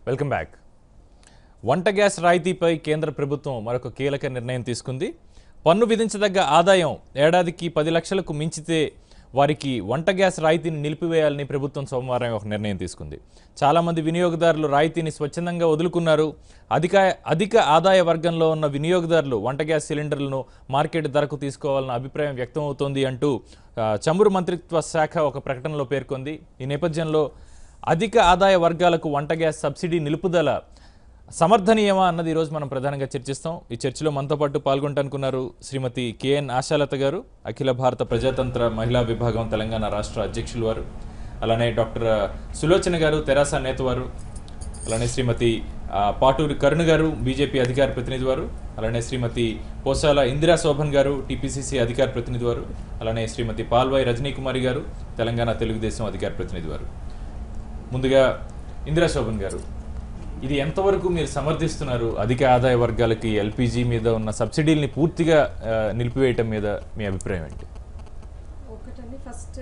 Welcome back వంట gas రాయితీపై కేంద్ర ప్రభుత్వం మరొక కీలక నిర్ణయం తీసుకుంది పన్ను విధించదగ్గ ఆదాయం ఏడాదికి పది లక్షలకు మించితే వారికి వంట గ్యాస్ రాయితీని నిలిపివేయాలని ప్రభుత్వం సోమవారం ఒక నిర్ణయం తీసుకుంది చాలామంది వినియోగదారులు రాయితీని స్వచ్ఛందంగా వదులుకున్నారు అధిక అధిక ఆదాయ వర్గంలో ఉన్న వినియోగదారులు వంట గ్యాస్ సిలిండర్లను మార్కెట్ ధరకు తీసుకోవాలన్న అభిప్రాయం వ్యక్తమవుతోంది అంటూ ఆ, చమురు మంత్రిత్వ శాఖ ఒక ప్రకటనలో పేర్కొంది ఈ నేపథ్యంలో అధిక ఆదాయ వర్గాలకు వంట గ్యాస్ సబ్సిడీ నిలుపుదల సమర్థనీయమా అన్నది ఈరోజు మనం ప్రధానంగా చర్చిస్తాం ఈ చర్చలో మనతో పాటు పాల్గొంటానుకున్నారు శ్రీమతి కేఎన్ ఆశాలత గారు అఖిల భారత ప్రజాతంత్ర మహిళా విభాగం తెలంగాణ రాష్ట్ర అధ్యక్షులు వారు అలానే డాక్టర్ సులోచన గారు తెరాస నేత వారు అలానే శ్రీమతి ఆ, పాటూరి కరుణ గారు బీజేపీ అధికార ప్రతినిధి వారు అలానే శ్రీమతి పోసాల ఇందిరా శోభన్ గారు టీపీసీసీ అధికార ప్రతినిధి వారు అలానే శ్రీమతి పాల్వాయి రజనీకుమారి గారు తెలంగాణ తెలుగుదేశం అధికార ప్రతినిధి వారు ముందుగా ఇందిరా శోభన్ గారు ఇది ఎంతవరకు మీరు సమర్థిస్తున్నారు అధిక ఆదాయ వర్గాలకి ఎల్పిజి మీద ఉన్న సబ్సిడీల్ని పూర్తిగా ఆ, నిలిపివేయటం మీద మీ అభిప్రాయం ఏంటి ఒకటండి ఫస్ట్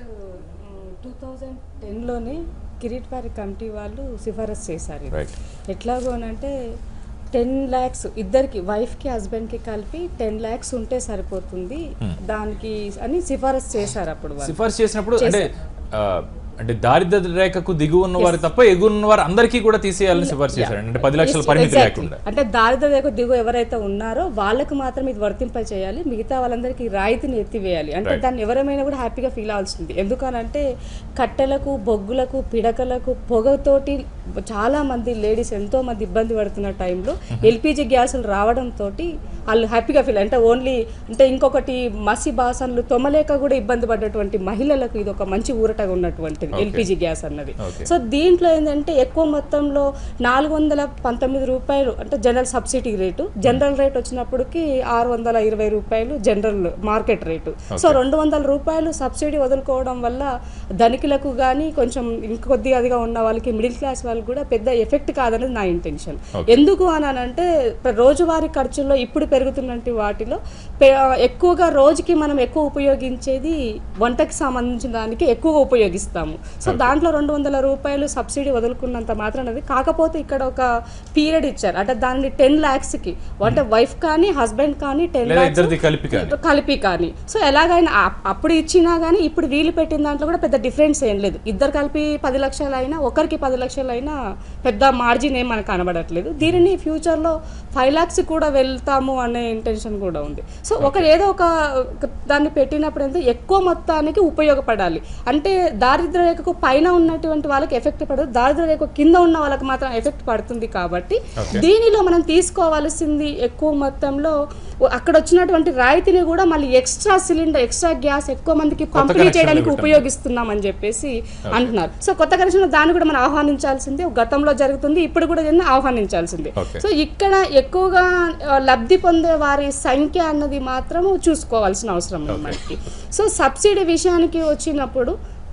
టూ థౌజండ్ టెన్లోనే కిరీట్ వారి కమిటీ వాళ్ళు సిఫారసు చేశారు ఇది. రైట్ ఎట్లాగో అని అంటే టెన్ ల్యాక్స్ ఇద్దరికి వైఫ్కి హస్బెండ్కి కలిపి టెన్ ల్యాక్స్ ఉంటే సరిపోతుంది దానికి అని సిఫారసు చేశారు అప్పుడు వాళ్ళు సిఫార్సు చేసినప్పుడు అంటే ఆ, అంటే దారిద్ర్య రేఖకు దిగువ ఉన్న వారు తప్ప ఎగువ ఉన్న వారు అందరికీ కూడా తీసేయాలని సిఫార్సు చేశారు అంటే పది లక్షల పరిమితి Exactly. లేకుండా అంటే దారిద్ర్య రేఖ దిగువ ఎవరైతే ఉన్నారో వాళ్ళకు మాత్రం ఇది వర్తింప చేయాలి మిగతా వాళ్ళందరికీ రాయితీని ఎత్తివేయాలి అంటే Right. దాన్ని ఎవరైనా కూడా హ్యాపీగా ఫీల్ అవ్వాల్సింది ఎందుకనంటే కట్టెలకు బొగ్గులకు పిడకలకు పొగతోటి చాలా మంది లేడీస్ ఎంతో మంది ఇబ్బంది పడుతున్న టైంలో ఎల్పిజి గ్యాసులు రావడంతో వాళ్ళు హ్యాపీగా ఫీల్ అంటే ఓన్లీ అంటే ఇంకొకటి మసి బాసన్లు తొమలేక కూడా ఇబ్బంది పడ్డటువంటి మహిళలకు ఇది ఒక మంచి ఊరటగా ఉన్నటువంటిది Okay. ఎల్పిజి గ్యాస్ అన్నది Okay. సో దీంట్లో ఏంటంటే ఎక్కువ మొత్తంలో నాలుగు వందల పంతొమ్మిది రూపాయలు అంటే general subsidy rate general rate వచ్చినప్పటికి ఆరు వందల ఇరవై రూపాయలు జనరల్ మార్కెట్ రేటు సో రెండు వందల రూపాయలు సబ్సిడీ వదులుకోవడం వల్ల ధనికులకు కానీ కొంచెం ఇంకొద్దిగా అదిగా ఉన్న వాళ్ళకి మిడిల్ క్లాస్ వాళ్ళకి కూడా పెద్ద ఎఫెక్ట్ కాదనేది నా ఇంటెన్షన్ ఎందుకు అని అంటే రోజువారీ ఖర్చుల్లో ఇప్పుడు పెరుగుతున్నటువంటి వాటిలో పె- ఎక్కువగా రోజుకి మనం ఎక్కువ ఉపయోగించేది వంటకి సంబంధించిన దానికి ఎక్కువగా ఉపయోగిస్తాము సో దాంట్లో రెండు వందల రూపాయలు సబ్సిడీ వదులుకున్నంత మాత్రం అది కాకపోతే ఇక్కడ ఒక పీరియడ్ ఇచ్చారు అంటే దాన్ని టెన్ ల్యాక్స్కి అంటే వైఫ్ కానీ హస్బెండ్ కానీ టెన్ లేదా ల్యాక్స్ ఇద్దరిది కలిపి కానీ కలిపి కానీ సో ఎలాగైనా ఆ- అప్పుడు ఇచ్చినా కానీ ఇప్పుడు వీలు పెట్టిన దాంట్లో కూడా పెద్ద డిఫరెన్స్ ఏం లేదు ఇద్దరు కలిపి పది లక్షలు అయినా ఒకరికి పది లక్షలు అయినా పెద్ద మార్జిన్ ఏం మనకు కనబడట్లేదు దీనిని ఫ్యూచర్లో ఫైవ్ ల్యాక్స్ కూడా వెళ్తాము అనే ఇంటెన్షన్ కూడా ఉంది సో ఒక ఏదో ఒక ఒక దాన్ని పెట్టినప్పుడు ఏంటంటే ఎక్కువ మొత్తానికి ఉపయోగపడాలి అంటే దారిద్ర్య రేఖకు పైన ఉన్నటువంటి వాళ్ళకి ఎఫెక్ట్ పడదు దారిద్ర్య రేఖ కింద ఉన్న వాళ్ళకి మాత్రం ఎఫెక్ట్ పడుతుంది కాబట్టి Okay. దీనిలో మనం తీసుకోవాల్సింది ఎక్కువ మొత్తంలో అక్కడ వచ్చినటువంటి రాయితీని కూడా మళ్ళీ ఎక్స్ట్రా సిలిండర్ ఎక్స్ట్రా గ్యాస్ ఎక్కువ మందికి పంపిణీ connectionలు చేయడానికి పెట్టండి. ఉపయోగిస్తున్నామని చెప్పేసి అంటున్నారు సో కొత్త కనెక్షన్ దాన్ని కూడా మనం ఆహ్వానించాల్సిందే గతంలో జరుగుతుంది ఇప్పుడు కూడా దీన్ని ఆహ్వానించాల్సిందే Okay. సో ఇక్కడ ఎక్కువగా ఆ, లబ్ధి పొందే వారి సంఖ్య అన్నది మాత్రం చూసుకోవాల్సిన అవసరం ఉంది మనకి సో సబ్సిడీ విషయానికి వచ్చినప్పుడు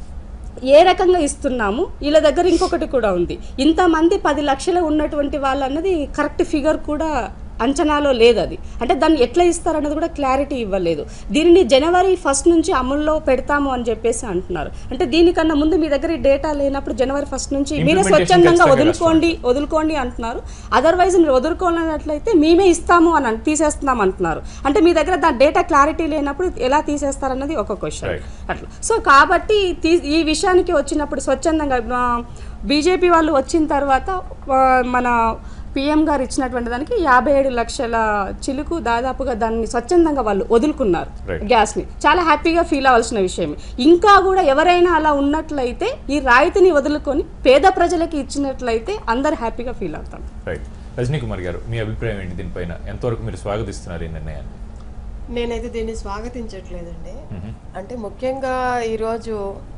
ఏ రకంగా ఇస్తున్నాము వీళ్ళ దగ్గర ఇంకొకటి కూడా ఉంది ఇంతమంది పది లక్షలు ఉన్నటువంటి వాళ్ళు అన్నది కరెక్ట్ ఫిగర్ కూడా అంచనాలో లేదు అది అంటే దాన్ని ఎట్లా ఇస్తారన్నది కూడా క్లారిటీ ఇవ్వలేదు దీనిని జనవరి ఫస్ట్ నుంచి అమల్లో పెడతాము అని చెప్పేసి అంటున్నారు అంటే దీనికన్నా ముందు మీ దగ్గర ఈ డేటా లేనప్పుడు జనవరి ఫస్ట్ నుంచి మీరే Implementation స్వచ్ఛందంగా ఖచ్చితంగా వదులుకోండి వదులుకోండి అంటున్నారు అదర్వైజ్ మీరు వదులుకోనట్లయితే మేమే ఇస్తాము అని అన్- తీసేస్తున్నాం అంటున్నారు అంటే మీ దగ్గర దాని డేటా క్లారిటీ లేనప్పుడు ఎలా తీసేస్తారన్నది ఒక క్వశ్చన్ Right. అట్లా సో కాబట్టి తీ- ఈ విషయానికి వచ్చినప్పుడు స్వచ్ఛందంగా బీజేపీ వాళ్ళు వచ్చిన తర్వాత ఆ, మన పిఎం గారు ఇచ్చినటువంటి దానికి యాభై ఏడు లక్షల చిలుకు దాదాపుగా దాన్ని స్వచ్ఛందంగా వాళ్ళు వదులుకున్నారు Right. గ్యాస్ని చాలా హ్యాపీగా ఫీల్ అవ్వాల్సిన విషయం ఇంకా కూడా ఎవరైనా అలా ఉన్నట్లయితే ఈ రాయితీని వదులుకొని పేద ప్రజలకి ఇచ్చినట్లయితే అందరు హ్యాపీగా ఫీల్ అవుతాం రైట్ రజనీకుమార్ గారు మీ అభిప్రాయం ఏంటి దీనిపైన ఎంతవరకు మీరు స్వాగతిస్తున్నారు ఈ నిర్ణయాన్ని నేనైతే దీన్ని స్వాగతించట్లేదండి మ్మ్. అంటే ముఖ్యంగా ఈరోజు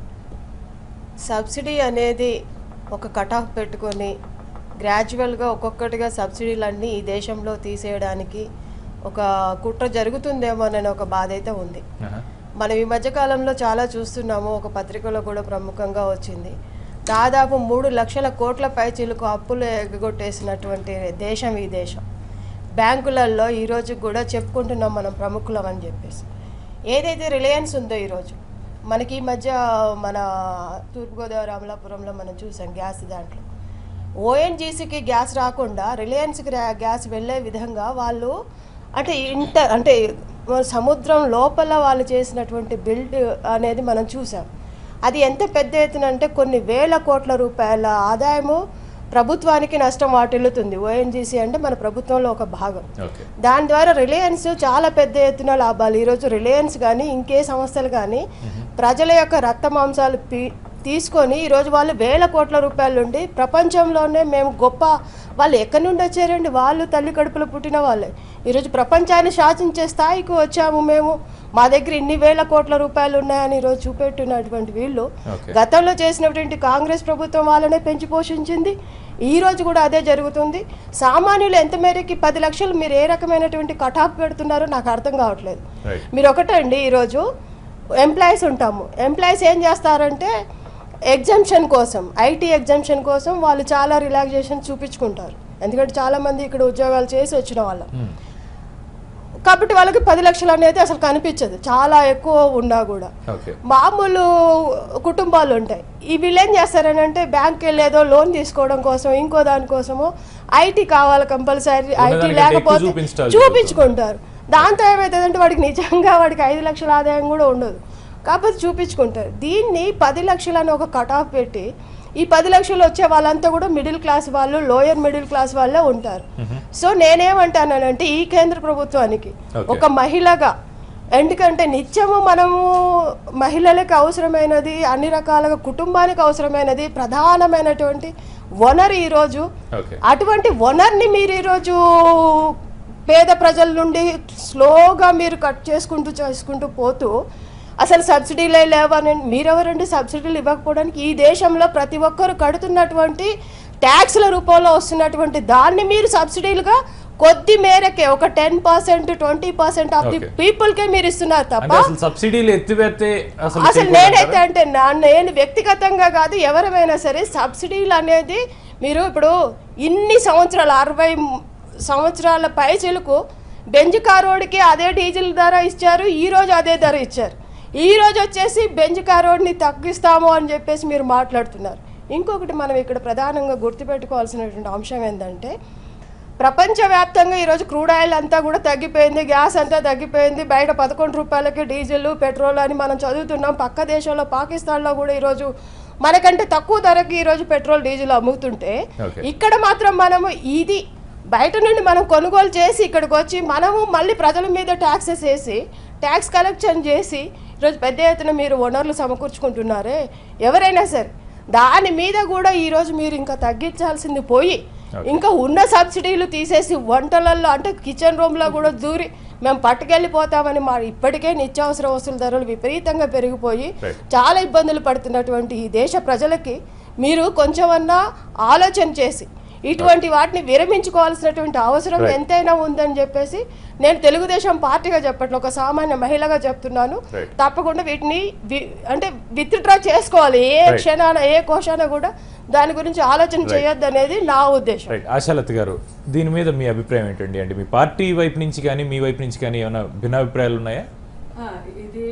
సబ్సిడీ అనేది ఒక కట్ ఆఫ్ పెట్టుకొని గ్రాడ్యువల్గా ఒక్కొక్కటిగా సబ్సిడీలన్నీ ఈ దేశంలో తీసేయడానికి ఒక కుట్ర జరుగుతుందేమోనని ఒక బాధ అయితే ఉంది ఆహా. మనం ఈ మధ్యకాలంలో చాలా చూస్తున్నాము ఒక పత్రికలో కూడా ప్రముఖంగా వచ్చింది దాదాపు మూడు లక్షల కోట్ల పైచీలకు అప్పులు ఎగ్గొట్టేసినటువంటి దేశం ఈ దేశం బ్యాంకులలో ఈరోజు కూడా చెప్పుకుంటున్నాం మనం ప్రముఖులం అని చెప్పేసి ఏదైతే రిలయన్స్ ఉందో ఈరోజు మనకి ఈ మధ్య మన తూర్పుగోదావరి అమలాపురంలో మనం చూసాం గ్యాస్ దాంట్లో ఓఎన్జీసీకి గ్యాస్ రాకుండా రిలయన్స్కి రా- గ్యాస్ వెళ్ళే విధంగా వాళ్ళు అంటే ఇంట అంటే మన సముద్రం లోపల వాళ్ళు చేసినటువంటి బిల్డ్ అనేది మనం చూసాం అది ఎంత పెద్ద ఎత్తున అంటే కొన్ని వేల కోట్ల రూపాయల ఆదాయము ప్రభుత్వానికి నష్టం వాటిల్లుతుంది ఓఎన్జీసీ అంటే మన ప్రభుత్వంలో ఒక భాగం ఓకే దాని ద్వారా రిలయన్స్ చాలా పెద్ద ఎత్తున లాభాలు ఈరోజు రిలయన్స్ కానీ ఇంకే సంస్థలు కానీ ప్రజల యొక్క రక్త మాంసాలు పీ తీసుకొని ఈరోజు వాళ్ళు వేల కోట్ల రూపాయలు ఉండి ప్రపంచంలోనే మేము గొప్ప వాళ్ళు ఎక్కడి నుండి వచ్చారండి వాళ్ళు తల్లి కడుపులో పుట్టిన వాళ్ళే ఈరోజు ప్రపంచాన్ని శాసించే స్థాయికి వచ్చాము మేము మా దగ్గర ఇన్ని వేల కోట్ల రూపాయలు ఉన్నాయని ఈరోజు చూపెట్టినటువంటి వీళ్ళు ఓకే గతంలో చేసినటువంటి కాంగ్రెస్ ప్రభుత్వం వాళ్ళనే పెంచి పోషించింది ఈ రోజు కూడా అదే జరుగుతుంది సామాన్యులు ఎంత మేరకి పది లక్షలు మీరు ఏ రకమైనటువంటి కటాఫ్ పెడుతున్నారో నాకు అర్థం కావట్లేదు రైట్ మీరు ఒకటండి ఈరోజు ఎంప్లాయీస్ ఉంటాము ఎంప్లాయీస్ ఏం చేస్తారంటే ఎగ్జామ్షన్ కోసం ఐటీ ఎగ్జామ్షన్ కోసం వాళ్ళు చాలా రిలాక్సేషన్ చూపించుకుంటారు ఎందుకంటే చాలామంది ఇక్కడ ఉద్యోగాలు చేసి వచ్చిన వాళ్ళం కాబట్టి వాళ్ళకి పది లక్షలు అనేది అసలు కనిపించదు చాలా ఎక్కువ ఉన్నా కూడా ఓకే మామూలు కుటుంబాలు ఉంటాయి ఈ వీళ్ళు ఏం చేస్తారని అంటే బ్యాంక్ వెళ్ళేదో లోన్ తీసుకోవడం కోసం ఇంకో దానికోసమో ఐటీ కావాలి కంపల్సరీ ఐటీ ఉన్నదానికంటే ఎక్కువ లేకపోతే చూపించాలి. చూపించుకుంటారు దాంతో ఏమవుతుందంటే వాడికి నిజంగా వాడికి ఐదు లక్షల ఆదాయం కూడా ఉండదు కాకపోతే చూపించుకుంటారు దీన్ని పది లక్షలని ఒక కట్ ఆఫ్ పెట్టి ఈ పది లక్షలు వచ్చే వాళ్ళంతా కూడా మిడిల్ క్లాస్ వాళ్ళు లోయర్ మిడిల్ క్లాస్ వాళ్ళే ఉంటారు సో నేనేమంటానంటే ఈ కేంద్ర ప్రభుత్వానికి Okay. ఒక మహిళగా ఎందుకంటే నిత్యము మనము మహిళలకు అవసరమైనది అన్ని రకాలుగా కుటుంబానికి అవసరమైనది ప్రధానమైనటువంటి వనరు ఈరోజు ఓకే అటువంటి వనర్ని మీరు ఈరోజు పేద ప్రజల నుండి స్లోగా మీరు కట్ చేసుకుంటూ చేసుకుంటూ పోతూ అసలు సబ్సిడీలే లేవని మీరెవరండి సబ్సిడీలు ఇవ్వకపోవడానికి ఈ దేశంలో ప్రతి ఒక్కరు కడుతున్నటువంటి ట్యాక్స్ల రూపంలో వస్తున్నటువంటి దాన్ని మీరు సబ్సిడీలుగా కొద్ది మేరకే ఒక ten percent twenty percent of the Okay. పీపుల్కే మీరు ఇస్తున్నారు తప్ప అంటే అసలు సబ్సిడీలు ఎత్తివేస్తే అసలు అసలు చేయకూడదు నేనైతే అంటే నా నేను వ్యక్తిగతంగా కాదు ఎవరమైనా సరే సబ్సిడీలు అనేది మీరు ఇప్పుడు ఇన్ని సంవత్సరాలు అరవై మ్- సంవత్సరాల పైచలకు బెంజ్ కారోడ్కి అదే డీజిల్ ధర ఇచ్చారు ఈ రోజు అదే ధర ఇచ్చారు ఈ రోజు వచ్చేసి బెంజ్ కారోడ్ని తగ్గిస్తాము అని చెప్పేసి మీరు మాట్లాడుతున్నారు ఇంకొకటి మనం ఇక్కడ ప్రధానంగా గుర్తుపెట్టుకోవాల్సినటువంటి అంశం ఏంటంటే ప్రపంచవ్యాప్తంగా ఈరోజు క్రూడ్ ఆయిల్ అంతా కూడా తగ్గిపోయింది గ్యాస్ అంతా తగ్గిపోయింది బయట పదకొండు రూపాయలకి డీజిల్ పెట్రోల్ అని మనం చదువుతున్నాం పక్క దేశంలో పాకిస్తాన్లో కూడా ఈరోజు మనకంటే తక్కువ ధరకి ఈరోజు పెట్రోల్ డీజిల్ అమ్ముతుంటే Okay. ఇక్కడ మాత్రం మనము ఇది బయట నుండి మనం కొనుగోలు చేసి ఇక్కడికి వచ్చి మనము మళ్ళీ ప్రజల మీద ట్యాక్సెస్ వేసి ట్యాక్స్ కలెక్షన్ చేసి ఈరోజు పెద్ద ఎత్తున మీరు వనరులు సమకూర్చుకుంటున్నారే ఎవరైనా సరే దాని మీద కూడా ఈరోజు మీరు ఇంకా తగ్గించాల్సింది పోయి Okay. ఇంకా ఉన్న సబ్సిడీలు తీసేసి వంటలలో అంటే కిచెన్ రూమ్లో కూడా దూరి మేము పట్టుకెళ్ళిపోతామని మా ఇప్పటికే నిత్యావసర వస్తువుల ధరలు విపరీతంగా పెరిగిపోయి Right. చాలా ఇబ్బందులు పడుతున్నటువంటి ఈ దేశ ప్రజలకి మీరు కొంచెమన్నా ఆలోచన చేసి ఇటువంటి వాటిని విరమించుకోవాల్సినటువంటి అవసరం Right. ఎంతైనా ఉందని చెప్పేసి నేను తెలుగుదేశం పార్టీగా చెప్పట్లేదు ఒక సామాన్య మహిళగా చెప్తున్నాను Right. తప్పకుండా వీటిని వి- అంటే విత్డ్రా చేసుకోవాలి ఏ Right. క్షణాన ఏ కోశాన కూడా దాని గురించి ఆలోచన Right. చేయొద్దు అనేది నా ఉద్దేశం రైట్ ఆశాలత గారు దీని మీద మీ అభిప్రాయం ఏంటండి అంటే మీ పార్టీ వైపు నుంచి కానీ మీ వైపు నుంచి కానీ ఏమైనా భిన్నాభిప్రాయాలు ఉన్నాయా ఆ, ఇది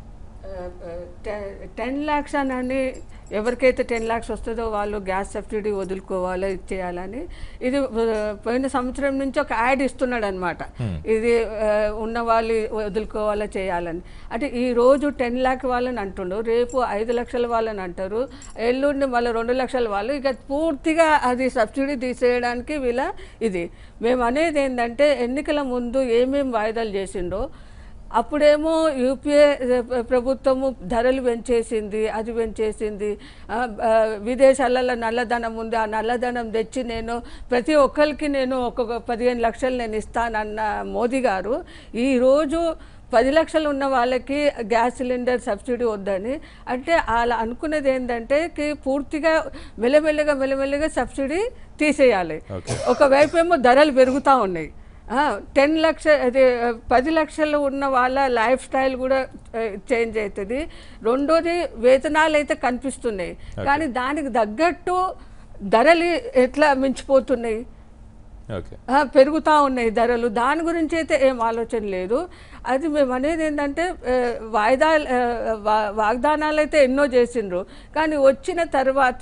టెన్ ల్యాక్స్ అని ఎవరికైతే టెన్ ల్యాక్స్ వస్తుందో వాళ్ళు గ్యాస్ సబ్సిడీ వదులుకోవాలి ఇది చేయాలని ఇది ఆ, పోయిన సంవత్సరం నుంచి ఒక యాడ్ ఇస్తున్నాడు అనమాట ఇది ఆ, ఉన్న వాళ్ళు వదులుకోవాలా చేయాలని అంటే ఈ రోజు టెన్ ల్యాక్ వాళ్ళని అంటుండు రేపు ఐదు లక్షల వాళ్ళని అంటారు ఎల్లుండి మళ్ళీ రెండు లక్షల వాళ్ళు ఇక పూర్తిగా అది సబ్సిడీ తీసేయడానికి వీళ్ళ ఇది మేము అనేది ఏంటంటే ఎన్నికల ముందు ఏమేమి వాయిదాలు చేసిండో అప్పుడేమో యూపీఏ ప్రభుత్వము ధరలు పెంచేసింది అది పెంచేసింది ఆ, ఆ, విదేశాలలో నల్లధనం ఉంది ఆ నల్లధనం తెచ్చి నేను ప్రతి ఒక్కరికి నేను ఒక్కొక్క పదిహేను లక్షలు నేను ఇస్తానన్న మోదీ గారు ఈరోజు పది లక్షలు ఉన్న వాళ్ళకి గ్యాస్ సిలిండర్ సబ్సిడీ వద్దని అంటే అలా అనుకున్నది ఏంటంటే కి పూర్తిగా మెల్లమెల్లగా మెల్లమెల్లగా సబ్సిడీ తీసేయాలి Okay. ఒకవైపు ఏమో ధరలు పెరుగుతూ ఉన్నాయి టెన్ లక్ష అదే ఆ, పది లక్షలు ఉన్న వాళ్ళ లైఫ్ స్టైల్ కూడా చేంజ్ అవుతుంది రెండోది వేతనాలు అయితే కనిపిస్తున్నాయి కానీ దానికి తగ్గట్టు ధరలు ఎట్లా మించిపోతున్నాయి ఓకే ఆ, పెరుగుతూ ఉన్నాయి ధరలు దాని గురించి అయితే ఏం ఆలోచన లేదు అది మేము అనేది ఏంటంటే ఆ, వాయిదా ఆ, వా- వాగ్దానాలు అయితే ఎన్నో చేసిండ్రు కానీ వచ్చిన తర్వాత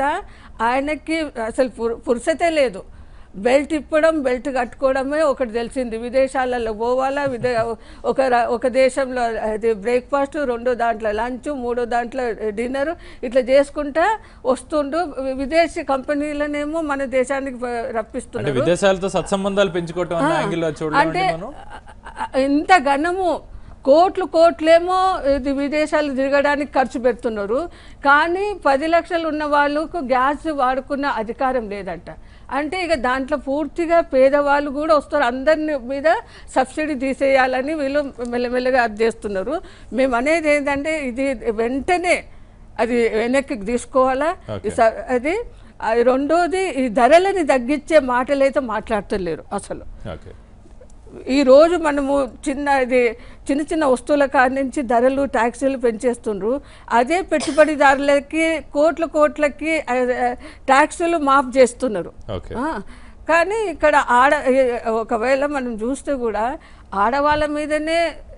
ఆయనకి అసలు పుర్- పురుసతే లేదు బెల్ట్ ఇప్పడం బెల్ట్ కట్టుకోవడమే ఒకటి తెలిసింది విదేశాలలో పోవాలా విదే ఒక ర- ఒక దేశంలో అది బ్రేక్ఫాస్ట్ రెండో దాంట్లో లంచ్ మూడో దాంట్లో డిన్నర్ ఇట్లా చేసుకుంటా వస్తుండు వి- విదేశీ కంపెనీలనేమో మన దేశానికి ప- అంటే రప్పిస్తున్నారు విదేశాలతో సత్సంబంధాలు పెంచుకోవటం అన్న యాంగిల్ చూడలేమండి అంటే మనం ఆ, ఇంత ఘనము కోట్లు కోట్లేమో ఇది విదేశాలు తిరగడానికి ఖర్చు పెడుతున్నారు కానీ పది లక్షలు ఉన్న వాళ్ళకు గ్యాస్ వాడుకున్న అధికారం లేదంట అంటే ఇక దాంట్లో పూర్తిగా పేదవాళ్ళు కూడా వస్తారు అందరిని మీద సబ్సిడీ తీసేయాలని వీళ్ళు మెల్లమెల్లగా అది చేస్తున్నారు మేము అనేది ఏంటంటే ఇది వెంటనే అది వెనక్కి తీసుకోవాలా ఈ స- అది అది రెండోది ఈ ధరలని తగ్గించే మాటలైతే మాట్లాడతలేరు అసలు ఓకే ఈ రోజు మనము చిన్న ఇది చిన్న చిన్న వస్తువుల కాడి నుంచి ధరలు ట్యాక్సీలు పెంచేస్తుండ్రు అదే పెట్టుబడిదారులకి కోట్ల కోట్లకి ఆ, ఆ, ట్యాక్సులు మాఫ్ చేస్తున్నారు ఓకే ఆ, కానీ ఇక్కడ ఆడ ఏ- ఒకవేళ మనం చూస్తే కూడా ఆడవాళ్ళ మీదనే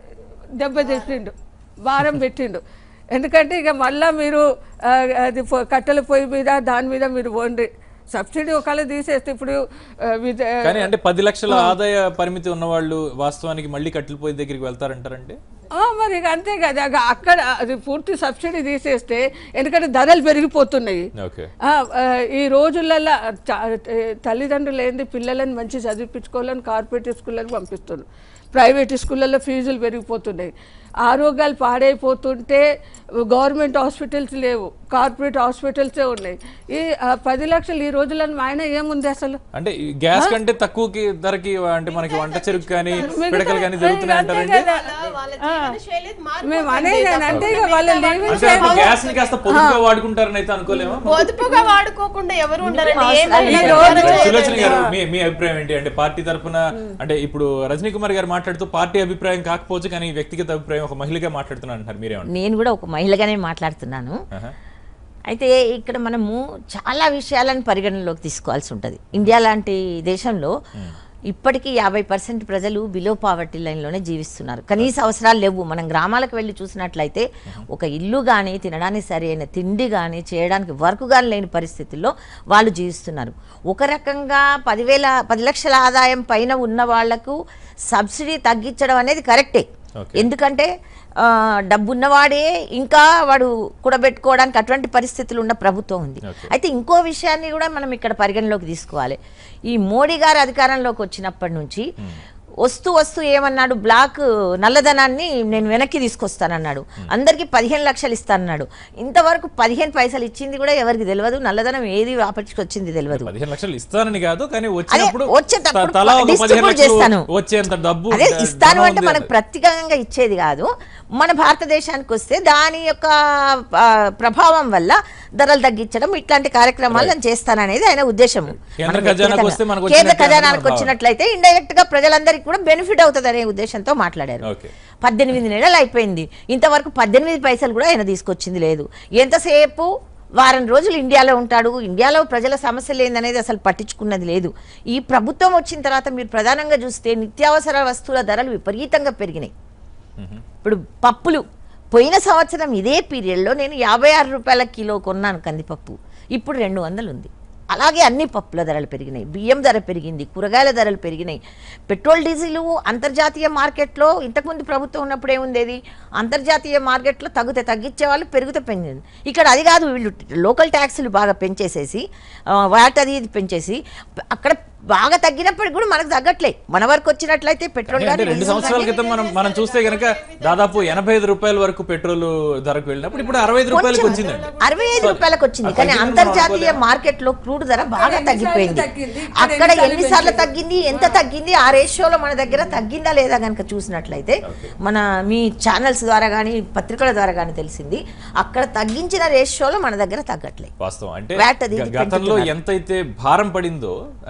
దెబ్బ తెచ్చిండు భారం పెట్టిండు ఎందుకంటే ఇక మళ్ళా మీరు ఆ, అది పొ- కట్టెల పొయ్యి మీద దాని మీద మీరు వండి సబ్సిడీ ఒకవేళ తీసేస్తే ఇప్పుడు ఆ, విద- కానీ అంటే పది లక్షల ఆదాయ పరిమితి ఉన్న వాళ్ళు వాస్తవానికి మళ్ళీ కట్టెలపోయి దగ్గరికి వెళ్తారంటారంటే ఆ, మరి ఇక అంతే కదా ఇక అక్కడ అది పూర్తి సబ్సిడీ తీసేస్తే ఎందుకంటే ధరలు పెరిగిపోతున్నాయి ఓకే ఆ, ఆ, ఈ రోజులలో చ- ఏ, తల్లిదండ్రులు ఏంది పిల్లలను మంచి చదివించుకోవాలని కార్పొరేట్ స్కూళ్ళకి పంపిస్తున్నారు ప్రైవేట్ స్కూళ్ళల్లో ఫీజులు పెరిగిపోతున్నాయి ఆరోగ్యాలు పాడైపోతుంటే గవర్నమెంట్ హాస్పిటల్స్ లేవు కార్పొరేట్ హాస్పిటల్సే ఉన్నాయి ఈ ఆ, పది లక్షలు ఈ రోజులలో ఆయన ఏముంది అసలు అంటే ఈ గ్యాస్ కంటే తక్కువకి ధరకి అంటే మనకి వంట చెరుకు కానీ పిడకలు కానీ దొరుకుతున్నాయి అంతే అంటారండి కదా. వాళ్ళ జీవన శైలి మేము అనేది అంటే ఇక వాళ్ళ లివింగ్ అంటే ఇప్పుడు గ్యాస్ ని కాస్త పొదుపుగా వాడుకుంటారని అయితే అనుకోలేమా పొదుపుగా వాడుకోకుండా ఎవరు ఉండరండి ఏ అసలు ఈ నలుగురు రోజు- ఎవరు సులోచన గారు మీ మీ అభిప్రాయం ఏంటి అంటే పార్టీ తరపున అంటే ఇప్పుడు రజనీ కుమార్ గారు మాట్లాడుతూ పార్టీ అభిప్రాయం కాకపోవచ్చు కానీ వ్యక్తిగత అభిప్రాయం ఒక మహిళగా మాట్లాడుతున్నారు అంటారు మీరేమంటారు నేను కూడా ఒక మహిళగానే మాట్లాడుతున్నాను ఆహా. అయితే ఇక్కడ మనము చాలా విషయాలను పరిగణనలోకి తీసుకోవాల్సి ఉంటుంది ఇండియా లాంటి దేశంలో ఇప్పటికీ యాభై పర్సెంట్ ప్రజలు బిలో పావర్టీ లైన్లోనే జీవిస్తున్నారు కనీస అవసరాలు లేవు మనం గ్రామాలకు వెళ్ళి చూసినట్లయితే ఒక ఇల్లు కానీ తినడానికి సరి అయిన తిండి కానీ చేయడానికి వర్క్ కానీ లేని పరిస్థితుల్లో వాళ్ళు జీవిస్తున్నారు ఒక రకంగా పదివేల పది లక్షల ఆదాయం పైన ఉన్న వాళ్లకు సబ్సిడీ తగ్గించడం అనేది కరెక్టే Okay. ఎందుకంటే ఆ, డబ్బున్నవాడే ఇంకా వాడు కూడబెట్టుకోవడానికి అటువంటి పరిస్థితులు ఉన్న ప్రభుత్వం ఉంది Okay. అయితే ఇంకో విషయాన్ని కూడా మనం ఇక్కడ పరిగణలోకి తీసుకోవాలి ఈ మోడీ గారు అధికారంలోకి వచ్చినప్పటి నుంచి వస్తూ వస్తూ ఏమన్నాడు బ్లాక్ నల్లధనాన్ని నేను వెనక్కి తీసుకొస్తానన్నాడు అందరికీ పదిహేను లక్షలు ఇస్తానన్నాడు ఇంతవరకు పదిహేను పైసలు ఇచ్చింది కూడా ఎవరికి తెలియదు నల్లధనం ఏది వాపటికి వచ్చింది తెలియదు పదిహేను లక్షలు ఇస్తానని కాదు కానీ వచ్చినప్పుడు వచ్చేటప్పుడు త- తలా ఒక distribute పదిహేను లక్షలు చేస్తాను. వచ్చేంత డబ్బు అదే ద- ఇస్తాను ధనం అంటే ఉంది మనకు ప్రత్యేకంగా ఇచ్చేది కాదు మన భారతదేశానికి వస్తే దాని యొక్క ఆ, ప్రభావం వల్ల ధరలు తగ్గించడం ఇట్లాంటి కార్యక్రమాలు నేను చేస్తాననేది ఆయన ఉద్దేశం కేంద్ర మనం ఖజానాకు వ్యక్తిగతంగా. వస్తే మనకు కేంద్ర వచ్చినట్టే ఖజానానికి అనుకున్న వచ్చినట్లయితే ఇండైరెక్ట్ గా ప్రజలందరికీ కూడా బెనిఫిట్ అవుతుంది అనే ఉద్దేశంతో మాట్లాడారు ఓకే పద్దెనిమిది నెలలు అయిపోయింది ఇంతవరకు పద్దెనిమిది పైసలు కూడా ఆయన తీసుకొచ్చింది లేదు ఎంతసేపు వారం రోజులు ఇండియాలో ఉంటాడు ఇండియాలో ప్రజల సమస్యలు ఏందనేది అసలు పట్టించుకున్నది లేదు ఈ ప్రభుత్వం వచ్చిన తర్వాత మీరు ప్రధానంగా చూస్తే నిత్యావసర వస్తువుల ధరలు విపరీతంగా పెరిగినాయి ఇప్పుడు పప్పులు పోయిన సంవత్సరం ఇదే పీరియడ్లో నేను యాభై ఆరు రూపాయల కిలో కొన్నాను కందిపప్పు ఇప్పుడు రెండు వందలు ఉంది అలాగే అన్ని పప్పుల ధరలు పెరిగినాయి బియ్యం ధర పెరిగింది కూరగాయల ధరలు పెరిగినాయి పెట్రోల్ డీజిల్ అంతర్జాతీయ మార్కెట్లో ఇంతకుముందు ప్రభుత్వం ఉన్నప్పుడు ఏముండేది అంతర్జాతీయ మార్కెట్లో తగ్గితే తగ్గించే వాళ్ళు పెరిగితే పెంచింది ఇక్కడ అది కాదు వీళ్ళు లోకల్ ట్యాక్సులు బాగా పెంచేసేసి ఆ, వాట్ అది ఇది పెంచేసి అక్కడ బాగా తగ్గినప్పటికి కూడా మనకు తగ్గట్లే మన వరకు వచ్చినట్లయితే పెట్రోల్ అంటే కానీ రెండు డీజిల్ సంవత్సరాల క్రితం మనం మనం చూస్తే గనక దాదాపు ఎనభై ఐదు రూపాయల వరకు పెట్రోల్ ధరకు వెళ్ళినప్పుడు ఇప్పుడు అరవై ఐదు రూపాయలకు వచ్చిందండి అరవై ఐదు రూపాయలకు వచ్చింది అది కానీ తగ్గిందని అంతర్జాతీయ మనం మార్కెట్ లో క్రూడ్ ధర బాగా ఎన్నిసార్లు తగ్గిపోయింది తగ్గింది? ఇక్కడ అక్కడ ఎన్నిసార్లు ఎన్నిసార్లు తగ్గింది ఎంత తగ్గింది ఆ రేషియోలో మన దగ్గర తగ్గిందా లేదా కనుక చూసినట్లయితే మన మీ ఛానల్స్ ద్వారా కానీ పత్రికల ద్వారా కానీ తెలిసింది అక్కడ తగ్గించిన రేషియోలో మన దగ్గర తగ్గట్లేదు వాస్తవం అంటే VAT అది ఇది గ- గతంలో పెంచుతున్నారు. ఎంతైతే భారం పడిందో అంటే ఆ,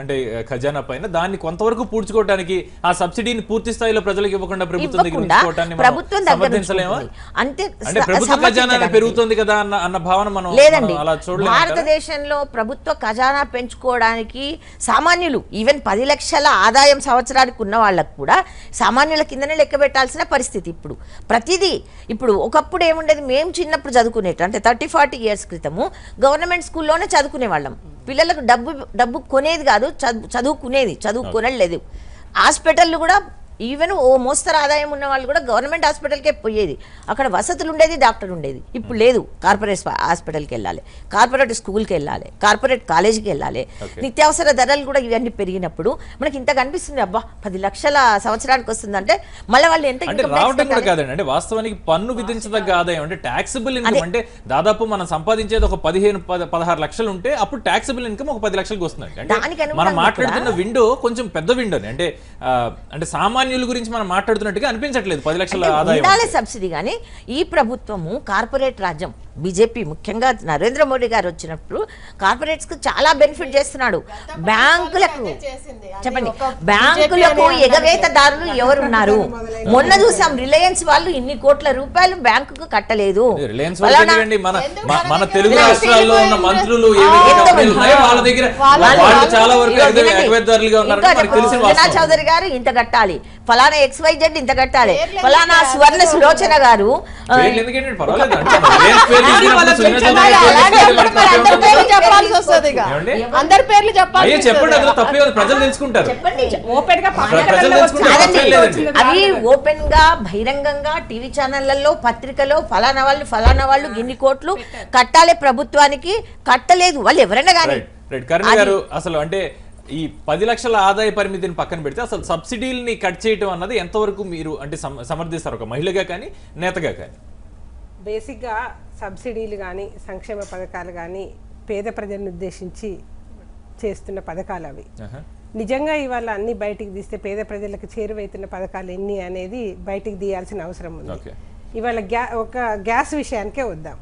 ఖజానా పైన దాన్ని కొంతవరకు పూడ్చుకోవడానికి ఆ సబ్సిడీని పూర్తి స్థాయిలో ప్రజలకు ఇవ్వకుండా ప్రభుత్వం దగ్గర ఇవ్వకుండా ఉంచుకోవటాన్ని మనం ప్రభుత్వం దగ్గర సమర్థించలేమా ఉంచుకుంటుంది. అంతే అంటే స- ప్రభుత్వ ఖజానా సమర్థించడానికి. పెరుగుతుంది కదా అన్న అన్న భావన మనం లేదండి మనం అలా చూడలేము భారతదేశంలో ప్రభుత్వ ఖజానా పెంచుకోవడానికి సామాన్యులు ఈవెన్ పది లక్షల ఆదాయం సంవత్సరానికి ఉన్న వాళ్ళకు కూడా సామాన్యుల కిందనే లెక్క పెట్టాల్సిన పరిస్థితి ఇప్పుడు ప్రతిదీ ఇప్పుడు ఒకప్పుడు ఏముండేది మేము చిన్నప్పుడు చదువుకునేట అంటే థర్టీ ఫార్టీ ఇయర్స్ క్రితము గవర్నమెంట్ స్కూల్లోనే చదువుకునే వాళ్ళం పిల్లలకు డబ్బు డబ్బు కొనేది కాదు చదువు చదువుకునేది చదువు కొనలేదు హాస్పిటల్ కూడా ఈవెన్ ఓ మోస్తరు ఆదాయం ఉన్న వాళ్ళు కూడా గవర్నమెంట్ హాస్పిటల్కే పోయేది అక్కడ వసతులు ఉండేది డాక్టర్ ఉండేది ఇప్పుడు లేదు కార్పొరేట్ స్పా- హాస్పిటల్కి వెళ్ళాలి కార్పొరేట్ స్కూల్కి వెళ్ళాలి కార్పొరేట్ కాలేజీకి వెళ్ళాలి Okay. నిత్యావసర ధరలు కూడా ఇవన్నీ పెరిగినప్పుడు మనకి ఇంత కనిపిస్తుంది అబ్బా పది లక్షల సంవత్సరానికి వస్తుందంటే మళ్ళీ వాళ్ళు ఎంత అంటే income tax రావడం కూడా కట్టాలి? కాదండి అంటే వాస్తవానికి పన్ను విధించదగ్గ ఆదాయం అంటే ట్యాక్సిబుల్ ఇన్కమ్ అంటే దాదాపు మనం సంపాదించేది ఒక పదిహేను పద- పదహారు లక్షలు ఉంటే అప్పుడు ట్యాక్సిబుల్ ఇన్కమ్ ఒక పది లక్షలకు వస్తుంది అంటే దానికి అనుగుణంగా మనం మాట్లాడుతున్న విండో కొంచెం పెద్ద విండోని అంటే ఆ, అంటే సామాన్యుల గురించి మనం మాట్లాడుతున్నట్టుగా అనిపించట్లేదు పది లక్షల అంటే ఆదాయం ఉండాలి సబ్సిడీ కానీ ఈ ప్రభుత్వము కార్పొరేట్ రాజ్యం బీజేపీ ముఖ్యంగా నరేంద్ర మోడీ గారు వచ్చినప్పుడు కార్పొరేట్స్ కు చాలా బెనిఫిట్ చేస్తున్నాడు బ్యాంకులకు చేసింది. అది చెప్పండి ఒక బ్యాంకులకు BJP అనే ఎగవేతదారులు ఎవరున్నారు మొన్న చూసాం రిలయన్స్ వాళ్ళు ఇన్ని కోట్ల రూపాయలు బ్యాంకుకు కట్టలేదు రిలయన్స్ ఫలానా- వాళ్ళండి మన ఎందుకు మన- మన మన దగ్గర తెలుగు లేదు? రాష్ట్రాల్లో ఉన్న తెలియదు. మంత్రులు ఏ ఆ, విధంగా ఎంత కంపెనీలు మంది? ఉన్నాయో వాళ్ళ దగ్గర వాళ్ళ- వాళ్ళు చాలా వరకు ఇదిగో ఎగవే- వినండి. ఎగవేతదారులుగా ఉన్నారని ఇంకా మనకు తెలిసిన జనా వాస్తవం చౌదరి గారు ఇంత కట్టాలి ఫలానా ఎక్స్ వై జెడ్ ఇంత కట్టాలి పేర్లు ఫలానా ఎందుకు సువర్ణ సులోచన గారు ఆ, పేర్లు ఎందుకంటే పర్వాలేదు అంటే రిలయన్స్ పేర్లు ఇచ్చినప్పుడు సుజనా చౌదరి అలాగే పేర్లు అలాగే ఇస్తే అప్పుడు మనకు మరి అందరి తప్పే పేర్లు ఉంటుంది. చెప్పాల్సి వస్తుంది ఇక ఏమండి? అందరి పేర్లు చెప్పాల్సి అయ్యో చెప్పండి వస్తుంది. అందులో తప్పే ఉంది ప్రజలు తెలుసుకుంటారు చెప్పండి ఓపెన్ గా ప్రజలు పత్రికల్లో తెలుసుకుంటే వచ్చింది. తప్పేం లేదండి. అవి ఓపెన్ గా బహిరంగంగా టీవీ ఛానళ్లలో పత్రికలో ఫలానా వాళ్ళు ఫలానా వాళ్ళు ఇన్ని కోట్లు కట్టాలి ప్రభుత్వానికి కట్టలేదు వాళ్ళు ఎవరైనా కానీ రైట్ రైట్ కరుణ గారు అసలు అంటే ఈ పది లక్షల ఆదాయ పరిమితిని పక్కన పెడితే అసలు సబ్సిడీలని కట్ చేయటం అన్నది ఎంతవరకు మీరు అంటే సమ- సమర్థిస్తారు ఒక మహిళగా కానీ నేతగా కానీ బేసిక్గా సబ్సిడీలు కానీ సంక్షేమ పథకాలు కానీ పేద ప్రజలను ఉద్దేశించి చేస్తున్న పథకాలు అవి ఆహా. నిజంగా ఇవాళ అన్ని బయటికి తీస్తే పేద ప్రజలకు చేరువైతున్న పథకాలు ఎన్ని అనేది బయటికి తీయాల్సిన అవసరం ఉంది ఓకే ఇవాళ గ్యా ఒక గ్యాస్ విషయానికే వద్దాం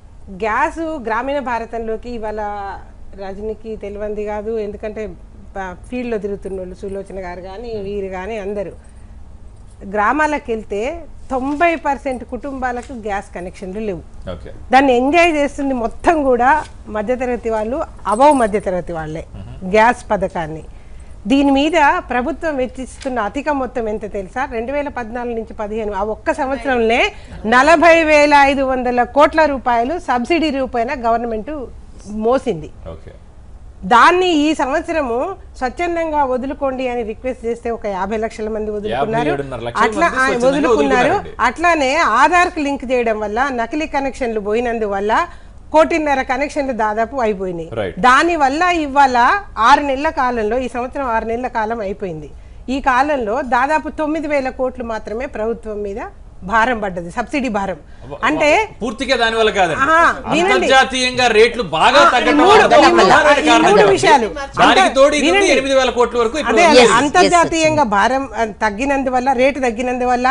గ్యాస్ గ్రామీణ భారతంలోకి ఇవాళ రజనీకి తెలియంది కాదు ఎందుకంటే ప- ఫీల్డ్లో తిరుగుతున్న వాళ్ళు సులోచన గారు కానీ వీరు కానీ అందరూ గ్రామాలకు వెళ్తే తొంభై పర్సెంట్ కుటుంబాలకు గ్యాస్ కనెక్షన్లు లేవు ఓకే దాన్ని ఎంజాయ్ చేస్తుంది మొత్తం కూడా మధ్యతరగతి వాళ్ళు అబవ్ మధ్యతరగతి వాళ్ళే గ్యాస్ పథకాన్ని దీని మీద ప్రభుత్వం వెచ్చిస్తున్న అధిక మొత్తం ఎంత తెలుసా రెండు వేల పద్నాలుగు నుంచి పదిహేను ఆ ఒక్క సంవత్సరంలో నలభై వేల ఐదు వందల కోట్ల రూపాయలు సబ్సిడీ రూపాయన గవర్నమెంట్ మోసింది ఓకే దాన్ని ఈ సంవత్సరము స్వచ్ఛందంగా వదులుకోండి అని రిక్వెస్ట్ చేస్తే ఒక యాభై లక్షల మంది వదులుకున్నారు ఏడున్నర లక్షల అట్లా మంది ఆ, స్వచ్ఛందంగా వదులుకున్నారు వదులుకున్నారండి. అట్లానే ఆధార్కు లింక్ చేయడం వల్ల నకిలీ కనెక్షన్లు పోయినందువల్ల కోటిన్నర కనెక్షన్లు దాదాపు అయిపోయినాయి Right. దాని వల్ల ఇవాళ ఆరు నెలల కాలంలో ఈ సంవత్సరం ఆరు నెలల కాలం అయిపోయింది ఈ కాలంలో దాదాపు తొమ్మిది వేల కోట్లు మాత్రమే ప్రభుత్వం మీద భారం పడ్డది సబ్సిడీ భారం అంటే పూర్తిగా దాని వల్ల కాదండి ఆహా, వినండి. అంతర్జాతీయంగా రేట్లు బాగా ఆ, ఈ తగ్గడం మూడు- వల్ల ఈ మూడు- ప్రధానమైన ఈ కారణం మూడు కాబట్టి విషయాలు. దానికి అంత- తోడు ఇది వినండి. ఎనిమిది వేల కోట్ల వరకు ఇప్పుడు అదే అదే వస్తుంది. అంతర్జాతీయంగా భారం ఆ, తగ్గినందువల్ల రేటు తగ్గినందువల్ల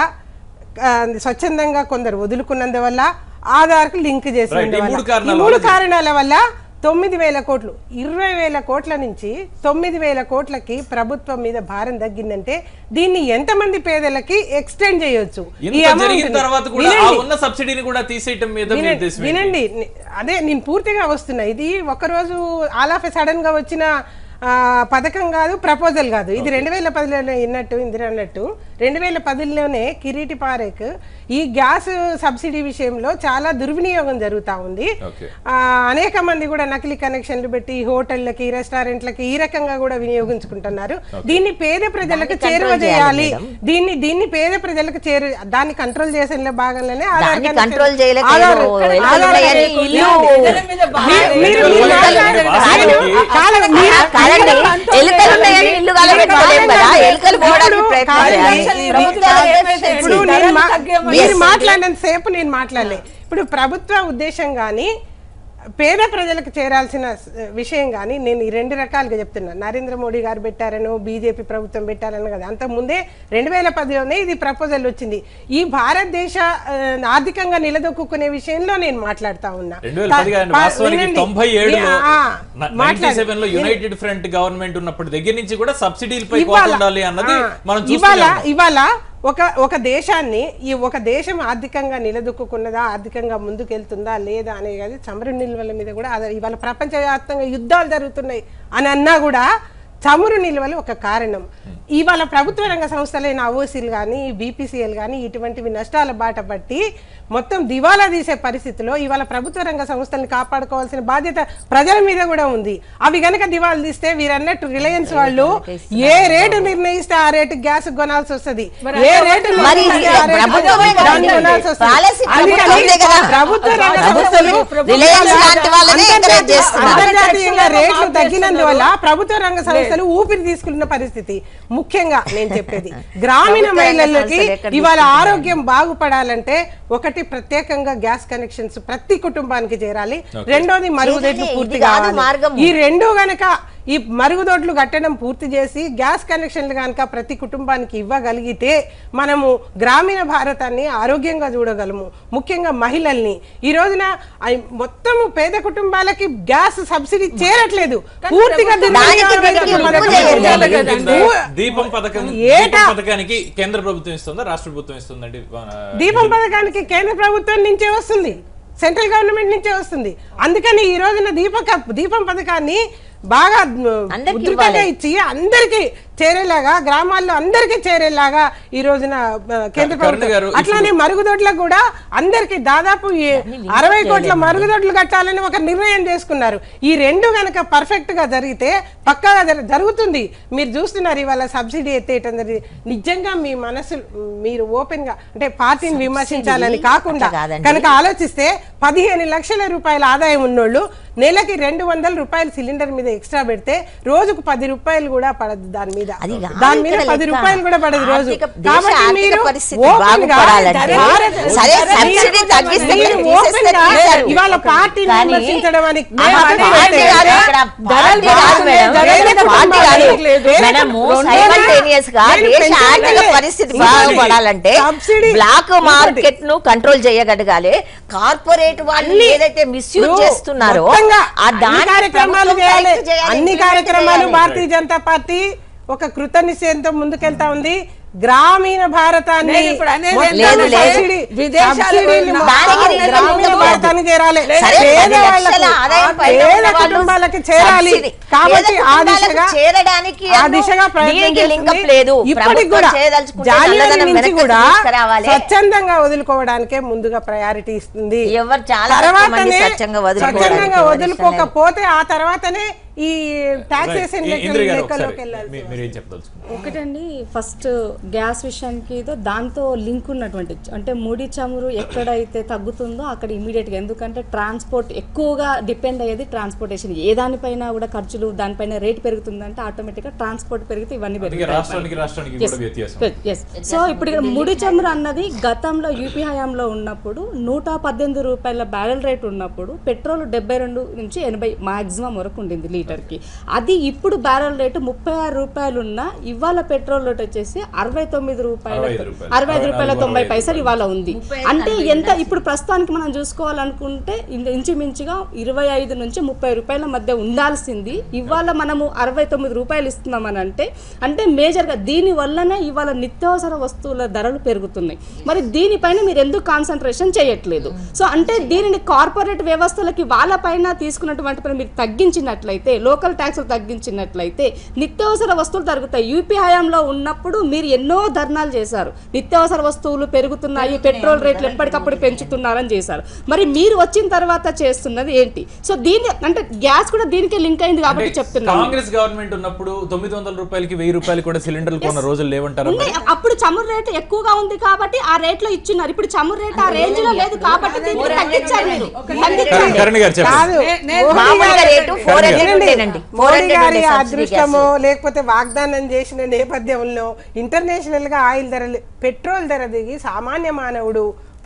ఆ, స్వచ్ఛందంగా కొందరు వదులుకున్నందువల్ల ఆధార్కు లింక్ చేసి Right, ఈ మూడు కారణాల ఈ మూడు వల్ల కారణాల వల్ల తొమ్మిది వేల కోట్లు ఇరవై వేల కోట్ల నుంచి తొమ్మిది వేల కోట్లకి ప్రభుత్వం మీద భారం తగ్గిందంటే దీన్ని ఎంతమంది పేదలకి ఎక్స్టెండ్ చేయొచ్చు ఈ ఇంత amount జరిగిన ని. తర్వాత కూడా ఆ వినండి. ఉన్న సబ్సిడీని కూడా తీసేయటం మీద మీ వినండి ఉద్దేశం ఏంటి? వినండి ని- అదే నేను పూర్తిగా వస్తున్నా ఇది ఒకరోజు ఆల్ ఆఫ్ సడన్ గా వచ్చిన ఆ, పథకం కాదు ప్రపోజల్ కాదు ఇది రెండు వేల పదిలోనే విన్నట్టు ఇందిర అన్నట్టు రెండు వేల పదిలోనే కిరీటి పారేక్ ఈ గ్యాస్ సబ్సిడీ విషయంలో చాలా దుర్వినియోగం జరుగుతూ ఉంది ఓకే ఆ, అనేక మంది కూడా నకిలీ కనెక్షన్లు పెట్టి హోటళ్ళకి రెస్టారెంట్లకి ఈ రకంగా కూడా వినియోగించుకుంటున్నారు దీన్ని పేద ప్రజలకు చేరువ చేయాలి దీన్ని దీన్ని పేద ప్రజలకు చేరు దాన్ని కంట్రోల్ చేసే భాగంలోనే ఆధార్ దాన్ని కనెక్షన్- కంట్రోల్ చేయలేక ఆధార్- ఏదో ఆధార్ ఎలుకలు ఉన్నాయని కనెక్షన్ ఇల్లు ప్రజల మీద భారం మీరు- ఎలుకలు మీరు ఉన్నాయని మాట్లాడండి. వాస్తవానికి కాదు, మీరు- కాదండి ఎలుకలు ఉన్నాయని ఇల్లు కాలబెట్టుకోలేం కదా ఎలుకలు పోవడానికి ఇప్పుడు ప్రయత్నం కాదు, చేయాలి ఈ- ప్రభుత్వాలు ఏమైతే ఇప్పుడు ధరలు నేను మా- తగ్గేమని మీరు Yes. మాట్లాడినంత సేపు నేను మాట్లాడలే ఇప్పుడు ప్రభుత్వ ఉద్దేశం కానీ పేద ప్రజలకు చేరాల్సిన స- విషయం కానీ నేను ఈ రెండు రకాలుగా చెప్తున్నా నరేంద్ర మోడీ గారు పెట్టారనో బీజేపీ ప్రభుత్వం పెట్టారనో కదా అంతకు ముందే రెండు వేల పదిలోనే ఇది ప్రపోజల్ వచ్చింది ఈ భారతదేశ ఆ, ఆర్థికంగా నిలదొక్కునే విషయంలో నేను మాట్లాడుతా ఉన్నా రెండు వేల పది కాదండి ప- వాస్తవానికి వినండి. తొంభై ఏడులో ఆ, నైన్టీ మాట్లాడు. సెవెన్ లో యునైటెడ్ ఫ్రంట్ గవర్నమెంట్ ఉన్నప్పటి దగ్గర నుంచి కూడా సబ్సిడీలపై కోత ఇవాళ ఉండాలి అన్నది ఆ, మనం ఇవాళ చూస్తున్నాం ఇవాళ ఒక ఒక దేశాన్ని ఈ ఒక దేశం ఆర్థికంగా నిలదొక్కున్నదా ఆర్థికంగా ముందుకెళ్తుందా లేదా అనేది చమురు నిల్వల మీద కూడా ఆధార ఇవాళ ప్రపంచవ్యాప్తంగా యుద్ధాలు జరుగుతున్నాయి అని అన్నా కూడా చమురు నిల్వలు ఒక కారణం ఇవాళ ప్రభుత్వ రంగ సంస్థలైన అవోసీలు కానీ బీపీసీఎల్ కానీ ఇటువంటివి నష్టాల బాట పట్టి మొత్తం దివాలా తీసే పరిస్థితిలో ఇవాళ ప్రభుత్వ రంగ సంస్థల్ని కాపాడుకోవాల్సిన బాధ్యత ప్రజల మీద కూడా ఉంది అవి గనక దివాలా తీస్తే వీరన్నట్టు రిలయన్స్ వాళ్ళు ఏ రేటు నిర్ణయిస్తే ఆ రేటు గ్యాస్ కొనాల్సి వస్తుంది ఏ రేటు మరి నిర్ణయిస్తే ఆ రేటు ప్రభుత్వమే కదా దాన్ని కొనాల్సి వస్తది. పాలసీ అందుకని ప్రభుత్వందే కదా. ప్రభుత్వ రంగ ప్రభుత్వం సంస్థలు రిలయన్స్ లాంటి వాళ్ళనే అంతర్జాతీయ- encourage చేస్తున్నారు. అంతర్జాతీయంగా రేట్లు తగ్గినందువల్ల ప్రభుత్వ రంగ సంస్థలు ఊపిరి తీసుకున్న పరిస్థితి ముఖ్యంగా నేను చెప్పేది గ్రామీణ ప్రభుత్వ రంగ మహిళలకి సంస్థలు ఎక్కడ ఇవాళ ఆరోగ్యం బాగుపడాలంటే ఒకటి ప్రత్యేకంగా గ్యాస్ కనెక్షన్స్ ప్రతి కుటుంబానికి చేరాలి రెండోది మరుగుదొడ్లు చేయాలి. పూర్తి ఇది కాదు కావాలి మార్గము. ఈ రెండు గనక ఈ మరుగుదొడ్లు కట్టడం పూర్తి చేసి గ్యాస్ కనెక్షన్లు కనుక ప్రతి కుటుంబానికి ఇవ్వగలిగితే మనము గ్రామీణ భారతాన్ని ఆరోగ్యంగా చూడగలము ముఖ్యంగా మహిళల్ని ఈ రోజున ఐ- మొత్తము పేద కుటుంబాలకి గ్యాస్ సబ్సిడీ చేరట్లేదు పూర్తిగా దానికి దుర్వినియోగం దీనికి అవుతున్న లింకు పథకం. చేయాలి దీని కింద ఊ- దీపం పథకం ఏటా- దీపం పథకానికి కేంద్ర ప్రభుత్వం ఇస్తుందా రాష్ట్ర ప్రభుత్వం ఇస్తుందండి మన- దీపం పథకానికి కేంద్ర ప్రభుత్వం నుంచే వస్తుంది సెంట్రల్ గవర్నమెంట్ నుంచే వస్తుంది అందుకని ఈ రోజున దీపక దీపం పథకాన్ని బాగా అందరికీ ఉధృతంగా ఇచ్చి అందరికి చేరేలాగా గ్రామాల్లో అందరికీ చేరేలాగా ఈ రోజున ఆ, కేంద్ర కరుణ గారు, ప్రభుత్వం అట్లానే మరుగుదొడ్లకు కూడా అందరికి దాదాపు ఈ అరవై కోట్ల మరుగుదొడ్లు కట్టాలని ఒక నిర్ణయం చేసుకున్నారు ఈ రెండు గనక పర్ఫెక్ట్ గా జరిగితే పక్కాగా జర- జరుగుతుంది మీరు చూస్తున్నారు ఇవాళ సబ్సిడీ ఎత్తేయటం జరిగింది నిజంగా మీ మనసు మీరు ఓపెన్ గా అంటే పార్టీని విమర్శించాలని కాకుండా అట్లా కాదండి. కనుక ఆలోచిస్తే పదిహేను లక్షల రూపాయల ఆదాయం ఉన్నోళ్ళు నెలకి రెండు వందల రూపాయలు సిలిండర్ మీద ఎక్స్ట్రా పెడితే రోజుకు పది రూపాయలు కూడా పడదు దాని మీద అది కాదు దాని మీద ఇక్కడ పది లెక్క. రూపాయలు కూడా పడదు రోజు ఆర్థిక- దేశ కాబట్టి ఆర్థిక మీరు పరిస్థితి open గా బాగుపడాలంటే భారత్- సరే, మీరు సబ్సిడీ తగ్గిస్తే మీరు తీసేస్తే open గా తీశారు. ఇవాళ పార్టీని కానీ విమర్శించడం అని ఆహా, పని పార్టీ పెడితే కాదు ఇక్కడ పార్టీ కాదు మేడం. వేరే పార్టీ కాదు కుటుంబాలు మనము రెండోది సైమల్టేనియస్ గా నేను దేశ పెంచాను ఆర్థిక కదా. పరిస్థితి ఇంకోటి, బాగుపడాలంటే సబ్సిడీ బ్లాక్ ఇంకోటి. మార్కెట్ ను కంట్రోల్ చేయగలగాలి కార్పొరేట్ వాళ్ళు అన్ని ఏదైతే మిస్యూజ్ ఇప్పుడు చేస్తున్నారో మొత్తంగా ఆ అన్ని దాన్ని కార్యక్రమాలు ప్రభుత్వం చేయాలి correct చేయాలి, అన్ని implement కార్యక్రమాలు చేయాలి. భారతీయ జనతా పార్టీ ఒక కృత నిశ్చయంతో ముందుకెళ్తా ఉంది గ్రామీణ భారతాన్ని నేను ఇప్పుడు అనేది మొత్తం లేదు, లేదు. సబ్సిడీ- విదేశాలకు సబ్సిడీని ఉన్న మొత్తం దానికి నేను గ్రామీణ ముందుకు భారతాన్ని చేరాలి సరే, పేద పది లక్షల వాళ్ళకు, ఆదాయం పైన పేద ఉన్న వాళ్ళు కుటుంబాలకి చేరాలి సబ్సిడీ. కాబట్టి పేద ఆ కుటుంబాలకు దిశగా చేరడానికి ఆ అను దిశగా ప్రయత్నం దీనికి లింక్ చేస్తుంది. అప్ లేదు ఇప్పటికి ప్రభుత్వం కూడా చేయదలుచుకుంటే జాన్యువరి నల్లధనం నుంచి వెనక్కి కూడా తీసుకురావాలి. స్వచ్ఛందంగా వదులుకోవడానికే ముందుగా ప్రయారిటీ ఇస్తుంది ఎవరు చాలా తక్కువ మంది తర్వాతనే స్వచ్ఛంగా వదులుకోవడానికి స్వచ్ఛందంగా ఎవరు వదులుకోకపోతే ఆ తర్వాతనే ఈ టాక్సేషన్ Right. ఇంద్ర గారు లెక్కలోకి ఒకసారి వెళ్ళాలి మీ- మీరు ఏం చెప్పదలుచుకున్నారు ఒకటండి ఫస్ట్ గ్యాస్ విషయానికి ఏదో దాంతో లింక్ ఉన్నటువంటి అంటే ముడి చమురు ఎక్కడైతే తగ్గుతుందో అక్కడ ఇమీడియట్గా ఎందుకంటే ట్రాన్స్పోర్ట్ ఎక్కువగా డిపెండ్ అయ్యేది ట్రాన్స్పోర్టేషన్ ఏ దానిపైన కూడా ఖర్చులు దానిపైన రేట్ పెరుగుతుందంటే ఆటోమేటిక్గా ట్రాన్స్పోర్ట్ పెరిగితే ఇవన్నీ అందుకే పెరుగుతాయి రాష్ట్రానికి రాష్ట్రానికి కూడా వ్యత్యాసం ఎస్ సో ఇప్పుడు ఇక్కడ ముడి చమురు అన్నది గతంలో యూపీ హయాంలో ఉన్నప్పుడు నూట పద్దెనిమిది రూపాయల బ్యారెల్ రేట్ ఉన్నప్పుడు పెట్రోల్ డెబ్బై రెండు నుంచి ఎనభై మాక్సిమం వరకు ఉండింది లీటర్కి అది ఇప్పుడు బ్యారెల్ రేటు ముప్పై ఆరు రూపాయలు ఉన్న ఇవాళ పెట్రోల్ రేట్ వచ్చేసి అరవై తొమ్మిది రూపాయల అరవై ఐదు రూపాయలు. అరవై ఐదు రూపాయల అరవై తొంభై ఐదు పైసలు ఇవాళ ఉంది అంటే ఎంత ఇప్పుడు ప్రస్తుతానికి మనం చూసుకోవాలనుకుంటే ఇంక ఇంచుమించుగా ఇరవై ఐదు నుంచి ముప్పై రూపాయల మధ్య ఉండాల్సింది ఇవాళ మనము అరవై తొమ్మిది రూపాయలు ఇస్తున్నామని అంటే అంటే మేజర్గా దీని వల్లనే ఇవాళ నిత్యావసర వస్తువుల ధరలు పెరుగుతున్నాయి మరి దీనిపైన మీరు ఎందుకు కాన్సన్ట్రేషన్ చేయట్లేదు సో అంటే దీనిని కార్పొరేట్ వ్యవస్థలకి వాళ్ళ పైన తీసుకున్నటువంటి పని మీరు తగ్గించినట్లయితే లోకల్ ట్యాక్స్లు తగ్గించినట్లయితే నిత్యావసర వస్తువులు తరుగుతాయి యూపీ హయాంలో ఉన్నప్పుడు మీరు ఎన్నో ధర్నాలు చేశారు నిత్యావసర వస్తువులు పెరుగుతున్నాయి పెట్రోల్ రేట్లు ఎప్పటికప్పుడు పెంచుతున్నారని చేశారు మరి మీరు వచ్చిన తర్వాత చేస్తున్నది ఏంటి సో దీని అంటే గ్యాస్ కూడా దీనికే లింక్ అయింది కాబట్టి చెప్తున్నాను కాంగ్రెస్ గవర్నమెంట్ ఉన్నప్పుడు తొమ్మిది వందల రూపాయలకి వెయ్యి రూపాయలు కూడా సిలిండర్లు కొన్న రోజులు లేవంటారా ఉంది. అప్పుడు చమురు రేటు ఎక్కువగా ఉంది కాబట్టి ఆ రేట్ లో ఇచ్చినారు ఇప్పుడు చమురు రేట్ ఆ రేంజ్ లో లేదు కాబట్టి దీన్ని తగ్గించారు మీరు తగ్గించారు కరణ్ గారు చెప్పండి కాదు నేను- మామూలుగా రేటు ఫోర్ హండ్రెడ్ వినండి, ఉండేనండి ఫోర్ మోడీ హండ్రెడ్ గారి ఉండే సబ్సిడీ అదృష్టమో లేకపోతే వాగ్దానం చేసిన నేపథ్యంలో ఇంటర్నేషనల్ గా ఆయిల్ ధరలు పెట్రోల్ ధర దిగి సామాన్య మానవుడు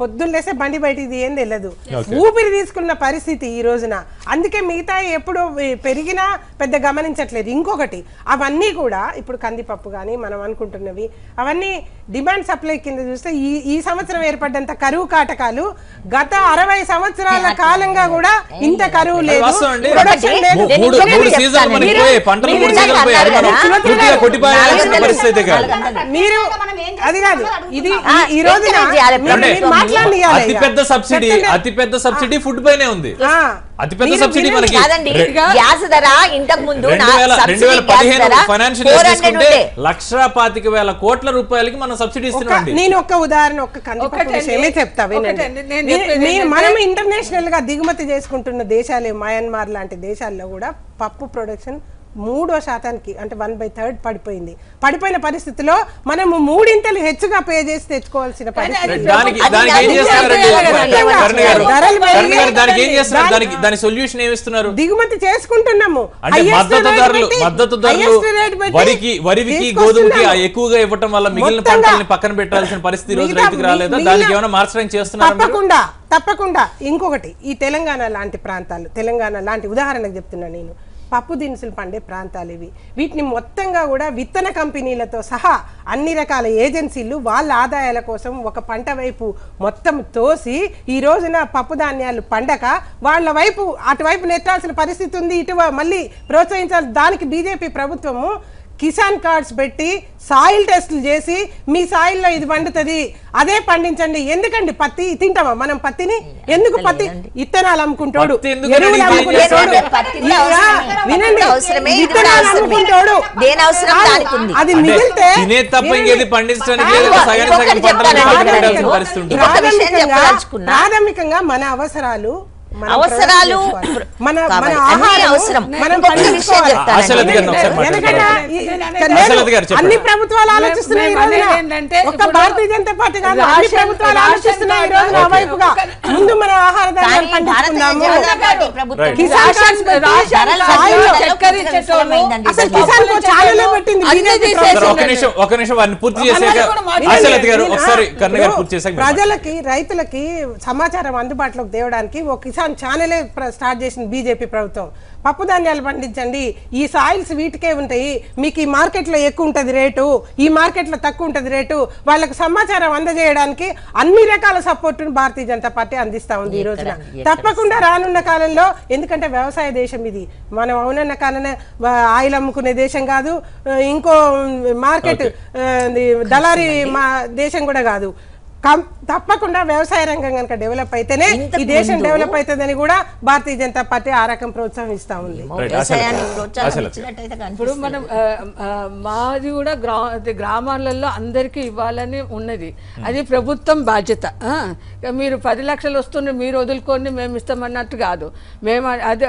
పొద్దున్న లేసే బండి బయటికి ఏం తెలియదు ఊపిరి తీసుకున్న పరిస్థితి ఈ రోజున అందుకే మిగతా ఎప్పుడు పెరిగినా పెద్ద గమనించట్లేదు ఇంకొకటి అవన్నీ కూడా ఇప్పుడు కందిపప్పు కానీ మనం అనుకుంటున్నవి అవన్నీ డిమాండ్ సప్లై కింద చూస్తే ఈ ఈ సంవత్సరం ఏర్పడ్డంత కరువు కాటకాలు గత అరవై సంవత్సరాల కాలంగా కూడా ఇంత కరువు లేదు వాస్తవం అండి. ప్రొడక్షన్ లేదు. మూ- నేను మూడు ఇంకొకటి మూడు చెప్తాను. సీజన్లు మనకి మీరు- పోయాయి. పంటలు మీరు మూడు ఇందాక సీజన్లు పోయాయి. అది మనం అన్నారు కదా? పూర్తిగా కొట్టిపారేయాల్సిన నాలుగు పరిస్థితి అయితే కాదు గంటలు. మీరు అది కాదు ఇది ఆ, ఈ- ఈ రోజున ఎంకరేజ్ చేయాలి మీరు- అంటే మీరు మాట్లాడనీయాలి అతి ఇక. పెద్ద సబ్సిడీ చెప్పండి. అతి పెద్ద సబ్సిడీ ఫుడ్ పైనే ఉంది ఆ. అతి పెద్ద మీరు- సబ్సిడీ మీరు- మనకి కాదండి రె- గ్యాస్ ధర ఇంతకు ముందు రెండు నా వేల రెండు సబ్సిడీ వేల గ్యాస్ పదిహేను ధర ఫైనాన్షియల్ 400 తీసుకుంటే ఉండే. లక్ష పాతిక వేల కోట్ల రూపాయలకి మనం సబ్సిడీ ఒక ఇస్తున్నామండి నేను ఒక ఉదాహరణ ఒక కందిపప్పు ఒకటండి. విషయమే చెప్తా వినండి ఒకటండి. నేను మీ- చెప్పేది మీ- ఏంటంటే- మనం ఇంటర్నేషనల్ గా దిగుమతి చేసుకుంటున్న దేశాలు మయన్మార్ లాంటి దేశాల్లో కూడా పప్పు ప్రొడక్షన్ మూడో శాతానికి అంటే వన్ బై థర్డ్ పడిపోయింది పడిపోయిన పరిస్థితిలో మనము మూడింతలు హెచ్చుగా పే చేసి తెచ్చుకోవాల్సిన పరిస్థితి దానికి అది దానికి ఏం దానికి చేస్తున్నారండి దానికి కరణ్ గారు ధరలు కరణ్ గారు దానికి ఏం పెరిగి- చేస్తున్నారు దానికి- దానికి దాని సొల్యూషన్ ఏమి ఇస్తున్నారు దిగుమతి చేసుకుంటున్నాము అంటే Highest మద్దతు rate ధరలు పెట్టి- మద్దతు ధరలు highest rate పెట్టి వరికి వరికి తీసుకొస్తున్నాము. గోధుమకి ఎక్కువగా ఇవ్వటం వల్ల మిగిలిన మొత్తంగా పంటల్ని పక్కన పెట్టాల్సిన పరిస్థితి ఈ రోజు మిగతా- రైతుకు రాలేదా మిగిలిన- దానికి ఏమైనా మార్చడానికి చేస్తున్నారా మీరు? తప్పకుండా తప్పకుండా ఇంకొకటి ఈ తెలంగాణ లాంటి ప్రాంతాలు తెలంగాణ లాంటి ఉదాహరణకు చెప్తున్నా నేను పప్పు దినుసులు పండే ప్రాంతాలు ఇవి వీటిని మొత్తంగా కూడా విత్తన కంపెనీలతో సహా అన్ని రకాల ఏజెన్సీలు వాళ్ళ ఆదాయాల కోసం ఒక పంట వైపు మొత్తం తోసి ఈ రోజున పప్పు ధాన్యాలు పండక వాళ్ళ వైపు అటువైపు నెట్టాల్సిన పరిస్థితి ఉంది ఇటు మళ్ళీ ప్రోత్సహించాలి దానికి బీజేపీ ప్రభుత్వము కిసాన్ కార్డ్స్ పెట్టి సాయిల్ టెస్టులు చేసి మీ సాయిల్లో ఇది పండుతుంది అదే పండించండి ఎందుకండి పత్తి తింటామా మనం పత్తిని ఎందుకు పత్తి ఇత్తనాలు అమ్ముకుంటాడు పత్తి ఎందుకు ఎరువులు నేను అమ్ముకుంటాడు ఎందుకంటే పత్తికి ఇలా అవసరమే. వినండి అవసరమే, ఇది కూడా విత్తనాలు అవసరమే. అమ్ముకుంటాడు దేని అవసరం కాదు, దానికి ఉంది. అది అంటే మిగిలితే తినేది తప్ప వినండి. ఇంకేది పండించడానికి కాదు, లేదు సగానికి సగం ఇంకొకటి పంటలు చెప్తాను, పక్కన పెట్టాల్సిన ఆగండి. పరిస్థితి ఉంటుంది ఇంకొక విషయం ప్రాథమికంగా చెప్పదలుచుకున్నా. ప్రాథమికంగా మన అవసరాలు మనం అవసరాలు ప్రొడక్ట్ చేసుకోవాలి. మన మన కావాలి. అన్నీ ఆహారం అవసరం. మనం ఇంకొక విషయం పండించుకోవాలి. చెప్తానండి. ఆశలత గారిని ఒకసారి ఎందుకంటే మాట్లాడతారు. ఈ- నేను లేదు, ఆశలత గారు చెప్పండి. అన్ని ప్రభుత్వాలు ఆలోచిస్తున్నాయి ఈ మేము రోజున. అనేది ఏంటంటే ఒక్క ఇప్పుడు భారతీయ జనతా పార్టీ కాదు అన్ని రేషన్- ప్రభుత్వాలు రేషన్ ఆలోచిస్తున్నాయి ఈ కార్డు రోజున ఆ ఓకే. వైపుగా ముందు మన ఆహార కానీ ధాన్యాలు భారతీయ పండించుకుందాము జనతా పార్టీ ప్రభుత్వం Right. కిసాన్ రాషన్- కార్డ్స్ పెట్టి రాషన్ ధరల సాయిల్లో ధరలు చక్కెర పూర్తిగా ఇచ్చేటోళ్ళు విఫలమైందండి అసలు ఇది. కిసాన్ కో చాలులే పెట్టింది అన్ని బీజేపీ తీసేసి ప్రభుత్వం. సార్, ఒక నిమిషం ఒక నిమిషం వారిని పూర్తి చేసాక అన్నది కూడా మాట్లాడండి. ఆశలత గారు నేను- ఒకసారి ఆ, కర్ణ గారు ఇప్పుడు పూర్తి చేసాక మీరు ప్రజలకి రైతులకి సమాచారం అందుబాటులోకి తేవడానికి ఒక కిసాన్ ఛానలే ప్ర- స్టార్ట్ చేసింది బీజేపీ ప్రభుత్వం పప్పు ధాన్యాలు పండించండి ఈ సాయిల్స్ వీటికే ఉంటాయి మీకు ఈ మార్కెట్లో ఎక్కువ ఉంటుంది రేటు ఈ మార్కెట్లో తక్కువ ఉంటుంది రేటు వాళ్ళకి సమాచారం అందజేయడానికి అన్ని రకాల సపోర్టును భారతీయ జనతా పార్టీ అందిస్తా ఉంది ఈ రోజున ఎక్కడ- ఎక్కడ తప్పకుండా రానున్న కాలంలో ఎందుకంటే వ్యవసాయ దేశం ఇది మనం అవునన్న కాలనే ఆ, ఆయిల్ అమ్ముకునే దేశం కాదు ఆ, ఇంకో మార్కెట్ ఆ, ఇది దళారీ మా దేశం కూడా కాదు కం- తప్పకుండా వ్యవసాయ రంగం కనుక డెవలప్ అయితేనే ఈ దేశం డెవలప్ అవుతుందని కూడా భారతీయ జనతా పార్టీ ఆ రకం ప్రోత్సహిస్తా ఉంది Right, వ్యవసాయాన్ని ఆశలత. ప్రోత్సాహం ఆశలత. ఇచ్చినట్టయితే ఇప్పుడు కనిపిస్తుంది. మనం ఆ, ఆ, మాది కూడా గ్రా అది గ్రామాలలో అందరికీ ఇవ్వాలని ఉన్నది అది ప్రభుత్వం బాధ్యత ఆ, ఇక మీరు పది లక్షలు వస్తుంది మీరు వదులుకొని మేము ఇస్తామన్నట్టు కాదు మేము అది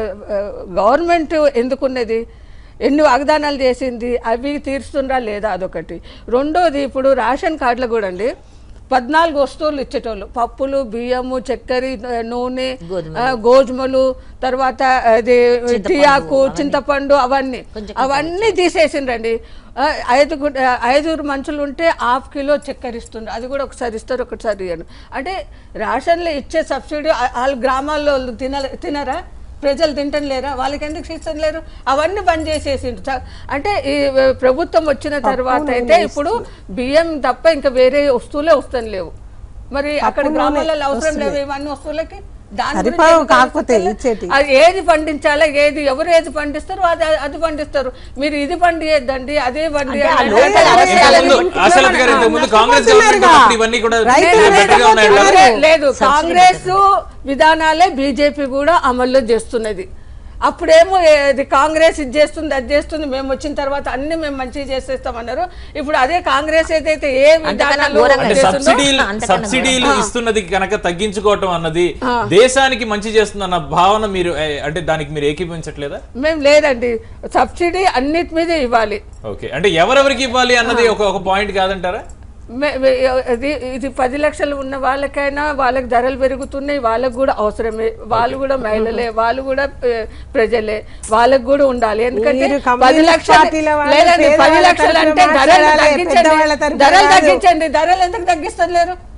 గవర్నమెంట్ ఎందుకున్నది ఎన్ని వాగ్దానాలు చేసింది అవి తీరుస్తుందా లేదా అదొకటి రెండోది ఇప్పుడు రేషన్ కార్డులు కూడా అండి పద్నాలుగు వస్తువులు ఇచ్చేటోళ్ళు పప్పులు బియ్యము చక్కెర నూనె ఆ, గోధుమలు తర్వాత అది టీయాకు చింతపండు అవన్నీ అవన్నీ తీసేసిండ్రండి ఆ, ఐదు గు- ఆ, ఐదుగురు మనుషులు ఉంటే హాఫ్ కిలో చక్కెర ఇస్తుండ్రు అది కూడా ఒకసారి ఇస్తారు ఒకసారి ఇయ్యను అంటే రేషన్లో ఇచ్చే సబ్సిడీ ఆ- వాళ్ళ గ్రామాల్లో వాళ్ళు తిన తినరా ప్రజలు తింటం లేరా వాళ్ళకి ఎందుకు ఇష్టం లేరు అవన్నీ బంద్ చేసేసిండు చ- అంటే ఈ వ- ప్రభుత్వం వచ్చిన తర్వాత అయితే ఇప్పుడు బియ్యం తప్ప ఇంకా వేరే వస్తువులే వస్తాను లేవు మరి అక్కడ గ్రామాలలో అవసరం లేవు ఇవన్నీ వస్తువులకి దాని అది గురించి పాపం ఎందుకు కాకపోతే ఆలోచించలే? ఇచ్చేటి. అది ఏది పండించాలో ఏది ఎవరు ఏది పండిస్తారో అది అది పండిస్తారు మీరు ఇది పండియద్దండి అదే పండి అంటే ఆ అంటే లోకల్ అది అవసరాలని ఇంతకుముందు ఆశలత గారు ఇంతకుముందు కాంగ్రెస్ గవర్నమెంట్ నష్టపోతున్నారుగా. ఉన్నప్పుడు ఇవన్నీ కూడా రైతులు బెటర్గా ఉన్నాయంటారా? నష్టపోతున్నారు. లేదు కాంగ్రెస్ విధానాలే బీజేపీ కూడా అమల్లో చేస్తున్నది అప్పుడేమో ఇది కాంగ్రెస్ ఇది చేస్తుంది అది చేస్తుంది మేము వచ్చిన తర్వాత అన్ని మేము మంచిగా చేసేస్తామన్నారు ఇప్పుడు అదే కాంగ్రెస్ ఏదైతే ఏ విధానాలు ఘోరంగా అంటే చేస్తుందో, సబ్సిడీలు అంతకన్నా సబ్సిడీలు ఇస్తున్నది కనుక తగ్గించుకోవటం అన్నది దేశానికి మంచి చేస్తుందన్న భావన మీరు ఏ, అంటే దానికి మీరు ఏకీపించట్లేదా మేము లేదండి సబ్సిడీ అన్నిటి మీద ఇవ్వాలి ఓకే అంటే ఎవరెవరికి ఇవ్వాలి అన్నది ఒక ఒక పాయింట్ కాదంటారా మే- మే- ఇది ఇది పది లక్షలు ఉన్న వాళ్ళకైనా వాళ్ళకి ధరలు పెరుగుతున్నాయి వాళ్ళకు కూడా అవసరమే వాళ్ళు కూడా మహిళలే వాళ్ళు కూడా ఏ, ప్రజలే వాళ్ళకు కూడా ఉండాలి ఎందుకంటే మీరు పది కమ్యూనిస్ట్ లక్షలు పార్టీల వాళ్ళు లేదండి పది పేదవాళ్ళ లక్షలు తరఫున అంటే ధరలు మాట్లాడాలి, తగ్గించండి పెద్దవాళ్ళ తరఫున ధరలు కాదు. తగ్గించండి ధరలు ఎందుకు తగ్గిస్తలేరు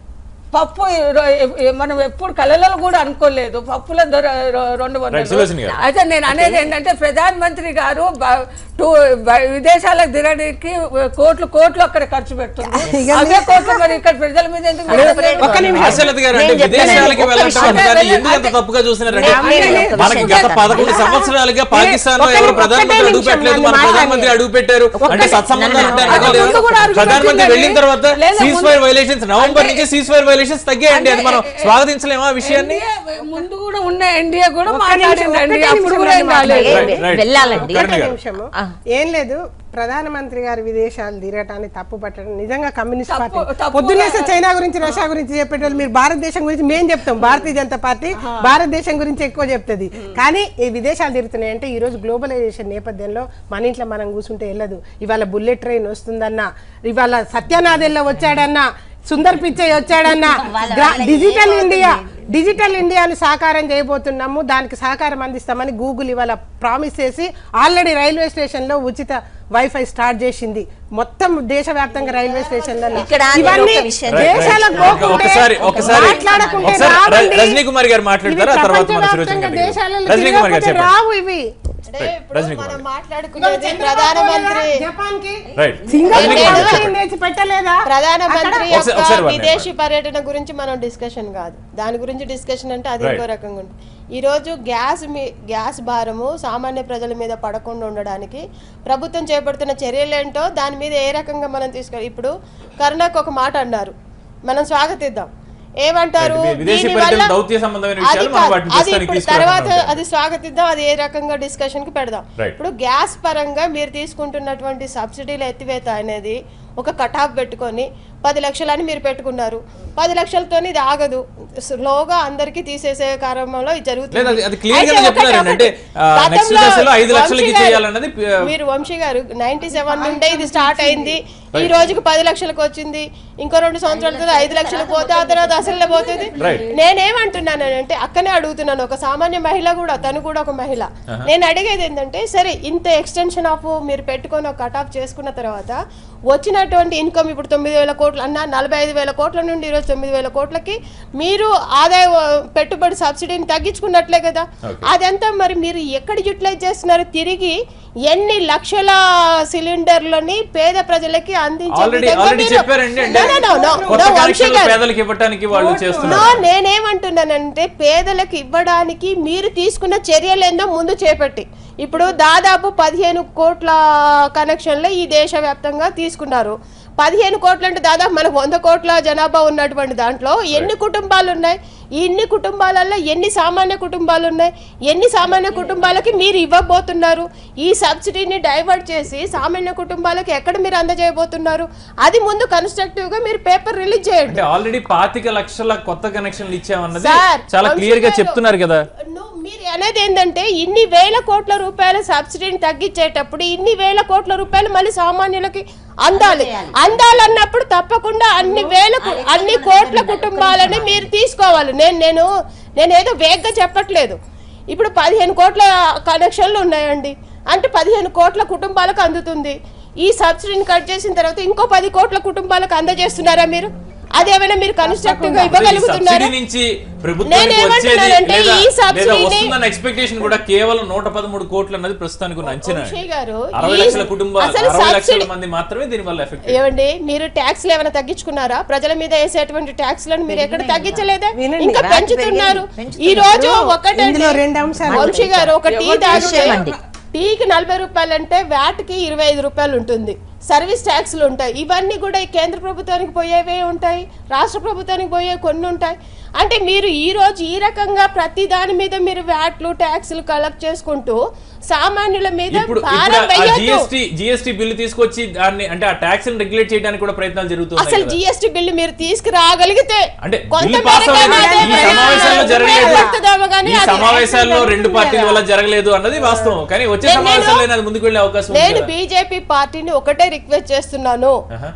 పప్పు రొ- ఎ- మనం ఎప్పుడు కళలలో కూడా అనుకోలేదు పప్పుల ధర రొ- రెండు Right, సులోచన వందలు గారు. అయితే నేను అనేది ఏంటంటే ప్రధాన మంత్రి గారు బ- టూ బ- విదేశాలకు తిరగడానికి కోట్లు కోట్లు అక్కడ ఖర్చు పెడుతుంది అవే కోట్లు మరి ఇక్కడ ప్రజల మీద ఎందుకు పెట్టలేదు? ఒక్క నిమిషం ఆశలత గారు నేను అంటే చెప్తానండి. విదేశాలకి ఒక్క వెళ్ళటం విషయం. దాన్ని ఎందుకు అంత తప్పుగా చూస్తున్నారంటే నేను ఒక్క మనకి విషయం గత చెప్తాను. పదకొండు సంవత్సరాలుగా పాకిస్తాన్ లో ఒక్క ఎవరు నిమిషం, ప్రధానమంత్రి ఒక్కటే అడుగు నిమిషం పెట్టలేదు మన నన్ను ప్రధానమంత్రి మాట్లాడండి. అడుగు పెట్టారు అంటే సత్సంబంధాలు ఉంటాయి అది అనుకోలేదు. ముందు కూడా argument ప్రధానమంత్రి ఉందండి. వెళ్ళిన తర్వాత లేదా సీజ్ ముందు- ఫైర్ వైలేషన్స్ నవంబర్ నుంచి సీజ్ ఫైర్ వైలేషన్స్ తగ్గాయండి అది మనం స్వాగతించలేమా ఆ విషయాన్ని ఎన్డీఏ ముందు కూడా ఉన్న ఎన్డీఏ కూడా ఒక్క నిమిషం, మాట్లాడిందండి ఒక్కటే అప్పుడు నిమిషం కూడా ఏం నన్ను కాలేదు Right, right. వెళ్ళాలండి కరణ్ ఒక్క గారు. నిమిషము ఏం లేదు ప్రధానమంత్రి గారు విదేశాలు తిరగటాన్ని తప్పు పట్టడం నిజంగా కమ్యూనిస్ట్ తప్పు- పార్టీ తప్పు పొద్దున్నేస్తే చైనా గురించి రష్యా గురించి చెప్పేటోళ్ళు మీరు భారతదేశం గురించి మేం చెప్తాం భారతీయ జనతా పార్టీ భారతదేశం గురించి ఎక్కువ చెప్తుంది కానీ ఈ విదేశాలు తిరుగుతున్నాయి అంటే ఈ రోజు గ్లోబలైజేషన్ నేపథ్యంలో మన ఇంట్లో మనం కూర్చుంటే వెళ్ళదు ఇవాళ బుల్లెట్ ట్రైన్ వస్తుందన్నా ఇవాళ సత్యనాథెల్లో వచ్చాడన్నా సుందర్ పిచ్చయ్య వచ్చాడన్నా గ్రా- డిజిటల్ ఇండియా డిజిటల్ ఇండియాని సాకారం చేయబోతున్నాము దానికి సహకారం అందిస్తామని గూగుల్ ఇవాళ ప్రామిస్ చేసి ఆల్రెడీ రైల్వే స్టేషన్ లో ఉచిత వైఫై స్టార్ట్ చేసింది మొత్తం దేశవ్యాప్తంగా రైల్వే స్టేషన్లలో ఇక్కడ నేను ఇవన్నీ ఒక విషయం Right, right. దేశాలకు ఒక- పోకుంటే, ఒకసారి ఒకసారి మాట్లాడకుంటే ఒకసారి రావండి. రజనీ కుమార్ గారు మాట్లాడతారు ఆ ఇవి తర్వాత మన సురేష్ ప్రపంచవ్యాప్తంగా గారు దేశాలలో రజనీ కుమార్ గారు తిరగకపోతే చెప్పండి రావు ఇవి అంటే ఇప్పుడు రజనీ మనం కుమార్ మాట్లాడుకునేది ప్రధానమంత్రి జపాన్ కి రైట్ సింగల్ రజనీ కుమార్ గారు చెప్పండి తెచ్చి పెట్టలేదా ప్రధానమంత్రి ఒకసారి- యొక్క ఒకసారి వన్ విదేశీ పర్యటన గురించి మనం డిస్కషన్ కాదు దాని గురించి డిస్కషన్ అంటే అది ఇంకో Right. రకంగా ఉంటుంది ఈ రోజు గ్యాస్ మీ గ్యాస్ భారము సామాన్య ప్రజల మీద పడకుండా ఉండడానికి ప్రభుత్వం చేపడుతున్న చర్యలేంటో దాని మీద ఏ రకంగా మనం తీసుకోవాలి ఇప్పుడు కరుణకు ఒక మాట అన్నారు మనం స్వాగతిద్దాం ఏమంటారు Right. విదేశీ దీనివల్ల- పర్యటన దౌత్య సంబంధమైన అది విషయాలు మనం కాదు. వాటిని అది ప్రస్తుతానికి ఇప్పుడు తీసుకురాకుండా తర్వాత ఉంటాం. అది స్వాగతిద్దాం అది ఏ రకంగా డిస్కషన్ కి పెడదాం Right. ఇప్పుడు గ్యాస్ పరంగా మీరు తీసుకుంటున్నటువంటి సబ్సిడీల ఎత్తివేత అనేది ఒక కటాఫ్ పెట్టుకొని పది లక్షలని మీరు పెట్టుకున్నారు పది లక్షలతోని ఇది ఆగదు స్లోగా అందరికి తీసేసే కార్యక్రమంలో ఇది జరుగుతుంది లేదు, అది- అది clear అయితే గానే ఒకటి చెప్తున్నారండి. అంటే, ఒకటి. ఆ, next గతంలో దశలో ఐదు లక్షలకి వంశీ గారు- చేయాలన్నది, ఆ, మీరు వంశీ గారు నైన్టీ సెవెన్ నుండే ఇది స్టార్ట్ అయింది ఈ రోజుకి పది లక్షలకు వచ్చింది ఇంకో రెండు సంవత్సరాల తర్వాత ఐదు లక్షలకు పోతే ఆ తర్వాత అసలు పోతుంది Right. నేనేమంటున్నాను అంటే అక్కనే అడుగుతున్నాను ఒక సామాన్య మహిళ కూడా తను కూడా ఒక మహిళ నేను అడిగేది ఏంటంటే సరే ఇంత ఎక్స్టెన్షన్ ఆఫ్ మీరు పెట్టుకొని ఒక కట్ ఆఫ్ చేసుకున్న తర్వాత వచ్చినటువంటి ఇన్కమ్ ఇప్పుడు తొమ్మిది వేల కోట్లు అన్న నలభై ఐదు వేల కోట్ల నుండి ఈరోజు తొమ్మిది వేల కోట్లకి మీరు ఆదాయ పెట్టుబడి సబ్సిడీని తగ్గించుకున్నట్లే కదా అదంతా మరి మీరు ఎక్కడ యూటిలైజ్ చేస్తున్నారు తిరిగి ఎన్ని లక్షల సిలిండర్లని పేద ప్రజలకి అందించే ఆల్రెడీ విధంగా ఆల్రెడీ మీరు- చెప్పారండి అంటే No, no, no, no, కొత్త no, వంశీ కనెక్షన్లు గారు. పేదలకు ఇవ్వడానికి వాళ్ళు నో చేస్తున్నారు నేనేమంటున్నానంటే పేదలకు ఇవ్వడానికి మీరు తీసుకున్న చర్యలేందో ముందు చేపట్టి ఇప్పుడు దాదాపు పదిహేను కోట్ల కనెక్షన్లు ఈ దేశవ్యాప్తంగా తీసుకున్నారు పదిహేను కోట్లు అంటే దాదాపు మనకు వంద కోట్ల జనాభా ఉన్నటువంటి దాంట్లో ఎన్ని కుటుంబాలు ఉన్నాయి ఈ ఇన్ని కుటుంబాలలో ఎన్ని సామాన్య కుటుంబాలు ఉన్నాయి ఎన్ని సామాన్య కుటుంబాలకి మీరు ఇవ్వబోతున్నారు ఈ సబ్సిడీని డైవర్ట్ చేసి సామాన్య కుటుంబాలకి ఎక్కడ మీరు అందజేయబోతున్నారు అది ముందు కన్స్ట్రక్టివ్ గా మీరు పేపర్ రిలీజ్ చేయండి అంటే ఆల్రెడీ పాతిక లక్షల కొత్త కనెక్షన్లు ఇచ్చామన్నది సార్, చాలా వంశీ క్లియర్ గా గారు, చెప్తున్నారు కదా నువ్వు మీరు అనేది ఏంటంటే ఇన్ని వేల కోట్ల రూపాయల సబ్సిడీని తగ్గించేటప్పుడు ఇన్ని వేల కోట్ల రూపాయలు మళ్ళీ సామాన్యులకి అందాలి అందాలన్నప్పుడు తప్పకుండా అన్ని వేల కు- అన్ని కోట్ల కుటుంబాలని మీరు తీసుకోవాలి నేను నేను నేను ఏదో వేగ్గా చెప్పట్లేదు ఇప్పుడు పదిహేను కోట్ల కనెక్షన్లు ఉన్నాయండి అంటే పదిహేను కోట్ల కుటుంబాలకు అందుతుంది ఈ సబ్సిడీని కట్ చేసిన తర్వాత ఇంకో పది కోట్ల కుటుంబాలకు అందజేస్తున్నారా మీరు అదేమైనా మీరు కన్స్ట్రక్టివ్ గా ఈ ఇవ్వగలుగుతున్నారా సబ్సిడీ నుంచి ప్రభుత్వానికి వచ్చేది నేనేమంటున్నానంటే లేదా ఈ లేదా సబ్సిడీని- వస్తుందన్న ఎక్స్పెక్టేషన్ కూడా కేవలం నూట పదమూడు కోట్లు అన్నది ప్రస్తుతానికి ఉన్న అంచనా వంశీ గారు, అరవై ఈ- లక్షల కుటుంబాలు అసలు అరవై లక్షల సబ్సిడీ- మంది మాత్రమే దీని వల్ల ఎఫెక్ట్ ఏమండి మీరు ట్యాక్స్లు ఏమైనా తగ్గించుకున్నారా ప్రజల మీద వేసేటువంటి ట్యాక్స్లను మీరు ఎక్కడ తగ్గించలేదా వినండి. ఇంకా వ్యాట్ పెంచుతున్నారు పెరిగింది, ఈ రోజు ఒకటండి ఇందులో రెండు అంశాలు వంశీ గారు ఒక టీ తాగితే విషయమండి. టీకి నలభై రూపాయలు అంటే వ్యాట్కి ఇరవై ఐదు రూపాయలు ఉంటుంది సర్వీస్ ట్యాక్స్లు ఉంటాయి ఇవన్నీ కూడా ఈ కేంద్ర ప్రభుత్వానికి పోయేవే ఉంటాయి రాష్ట్ర ప్రభుత్వానికి పోయే కొన్ని ఉంటాయి అంటే మీరు ఈ రోజు ఈ రకంగా ప్రతి దాని మీద మీరు వ్యాట్లు ట్యాక్స్లు కలెక్ట్ చేసుకుంటూ సామాన్యుల మీద ఇప్పుడు భారం ఇప్పుడు వేయొద్దు జిఎస్టీ జిఎస్టీ బిల్లు తీసుకొచ్చి దాన్ని అంటే ఆ ట్యాక్స్ రెగ్యులేట్ చేయడానికి కూడా ప్రయత్నాలు జరుగుతున్నాయి అసలు కదా. జిఎస్టీ బిల్లు మీరు తీసుకురాగలిగితే అంటే కొంత బిల్లు పాస్ మేరకైనా అవ్వలేదు. అదే ఈ సమావేశాల్లో జరగలేదు ఉపయోగపడుతుందేమో కానీ ఈ అది సమావేశాల్లో రెండు పార్టీల వల్ల జరగలేదు అన్నది వాస్తవం కానీ వచ్చే నేను- సమావేశాల్లో అది ముందుకు వెళ్ళే అవకాశం ఉంది నేను కదా. బీజేపీ పార్టీని ఒకటే రిక్వెస్ట్ చేస్తున్నాను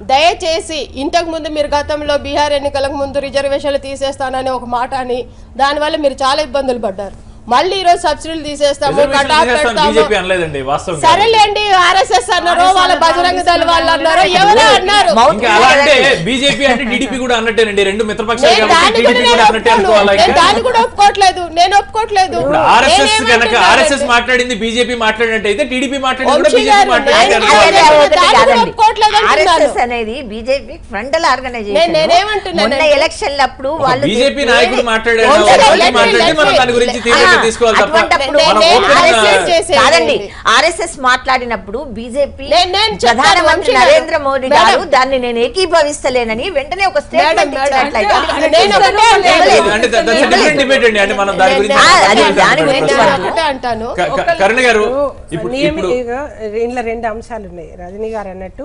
దయచేసి ఇంతకు ముందు మీరు గతంలో బీహార్ ఎన్నికలకు ముందు రిజర్వేషన్లు తీసేస్తానని ఒక మాట అని దానివల్ల మీరు చాలా ఇబ్బందులు పడ్డారు మళ్ళీ ఈ రోజు సబ్సిడీలు తీసేస్తాము రిజర్వేషన్లు కటాఫ్ తీసేస్తామని పెడతాము బీజేపీ అనలేదండి వాస్తవం కాదు. సరేలేండి ఆర్ఎస్ఎస్ అన్నారు వాళ్ళ బజరంగ దళ వాళ్ళు అన్నారు ఎవరో అన్నారు మౌత్ ఇంకా అలా అంటే బీజేపీ అంటే టీడీపీ కూడా అన్నట్టేనండి రెండు మిత్రపక్షాలు నేను కాబట్టి దాన్ని కూడా టీడీపీ నేను కూడా అన్నట్టే ఒప్పుకోను. అనుకోవాలా నేను ఇంకా? దాన్ని కూడా ఒప్పుకోవట్లేదు నేను ఒప్పుకోవట్లేదు ఇప్పుడు ఆర్ఎస్ఎస్ కనుక నేనేమంటున్నానంటే- ఆర్ఎస్ఎస్ మాట్లాడింది బీజేపీ మాట్లాడినట్టయితే టీడీపీ మాట్లాడింది కూడా వంశీ బీజేపీ గారు, మాట్లాడింది నేను అనుకోవాలి. అదే- అదే ఒకటి దాన్ని కూడా కాదండి. ఒప్పుకోవట్లేదు అంటున్నాను. RSS అనేది బీజేపీ ఫ్రంటల్ ఆర్గనైజేషన్ నేను- నేనేమంటున్నానంటే- మొన్న ఎలక్షన్ల అప్పుడు వాళ్ళు బీజేపీ నాయకుడు మాట్లాడాడు వంశీ గారు, వాళ్ళు let me- మాట్లాడితే మనం let దాని me- గురించి ఆ, తీవ్రంగా తీసుకోవాలి తప్ప అటువంటప్పుడు నేను- మనం నేను ఓపెన్ గా- RSS చేసేది కాదండి ఏంటి? ఆర్ఎస్ఎస్ మాట్లాడినప్పుడు బీజేపీ నేను- నేను చెప్తాను, ప్రధానమంత్రి వంశీ గారు. నరేంద్ర మోడీ మేడం. గారు దాన్ని నేను ఏకీభవిస్తలేనని వెంటనే ఒక స్టేట్మెంట్ మేడం, ఇచ్చినట్లయితే అంటే నేను ఒకటే ఇవ్వలేదు. అంటే that's a different debate అండి అంటే మనం దాని గురించి ఆ, అది మాట్లాడలేదు దాని గురించి నేను ప్రస్తుతం. ఒకటే అంటాను క- క- కరుణ గారు ఇప్పుడు నియమి ఇప్పుడు ఇగో ఇందులో రెండు అంశాలు ఉన్నాయి రజనీ గారు అన్నట్టు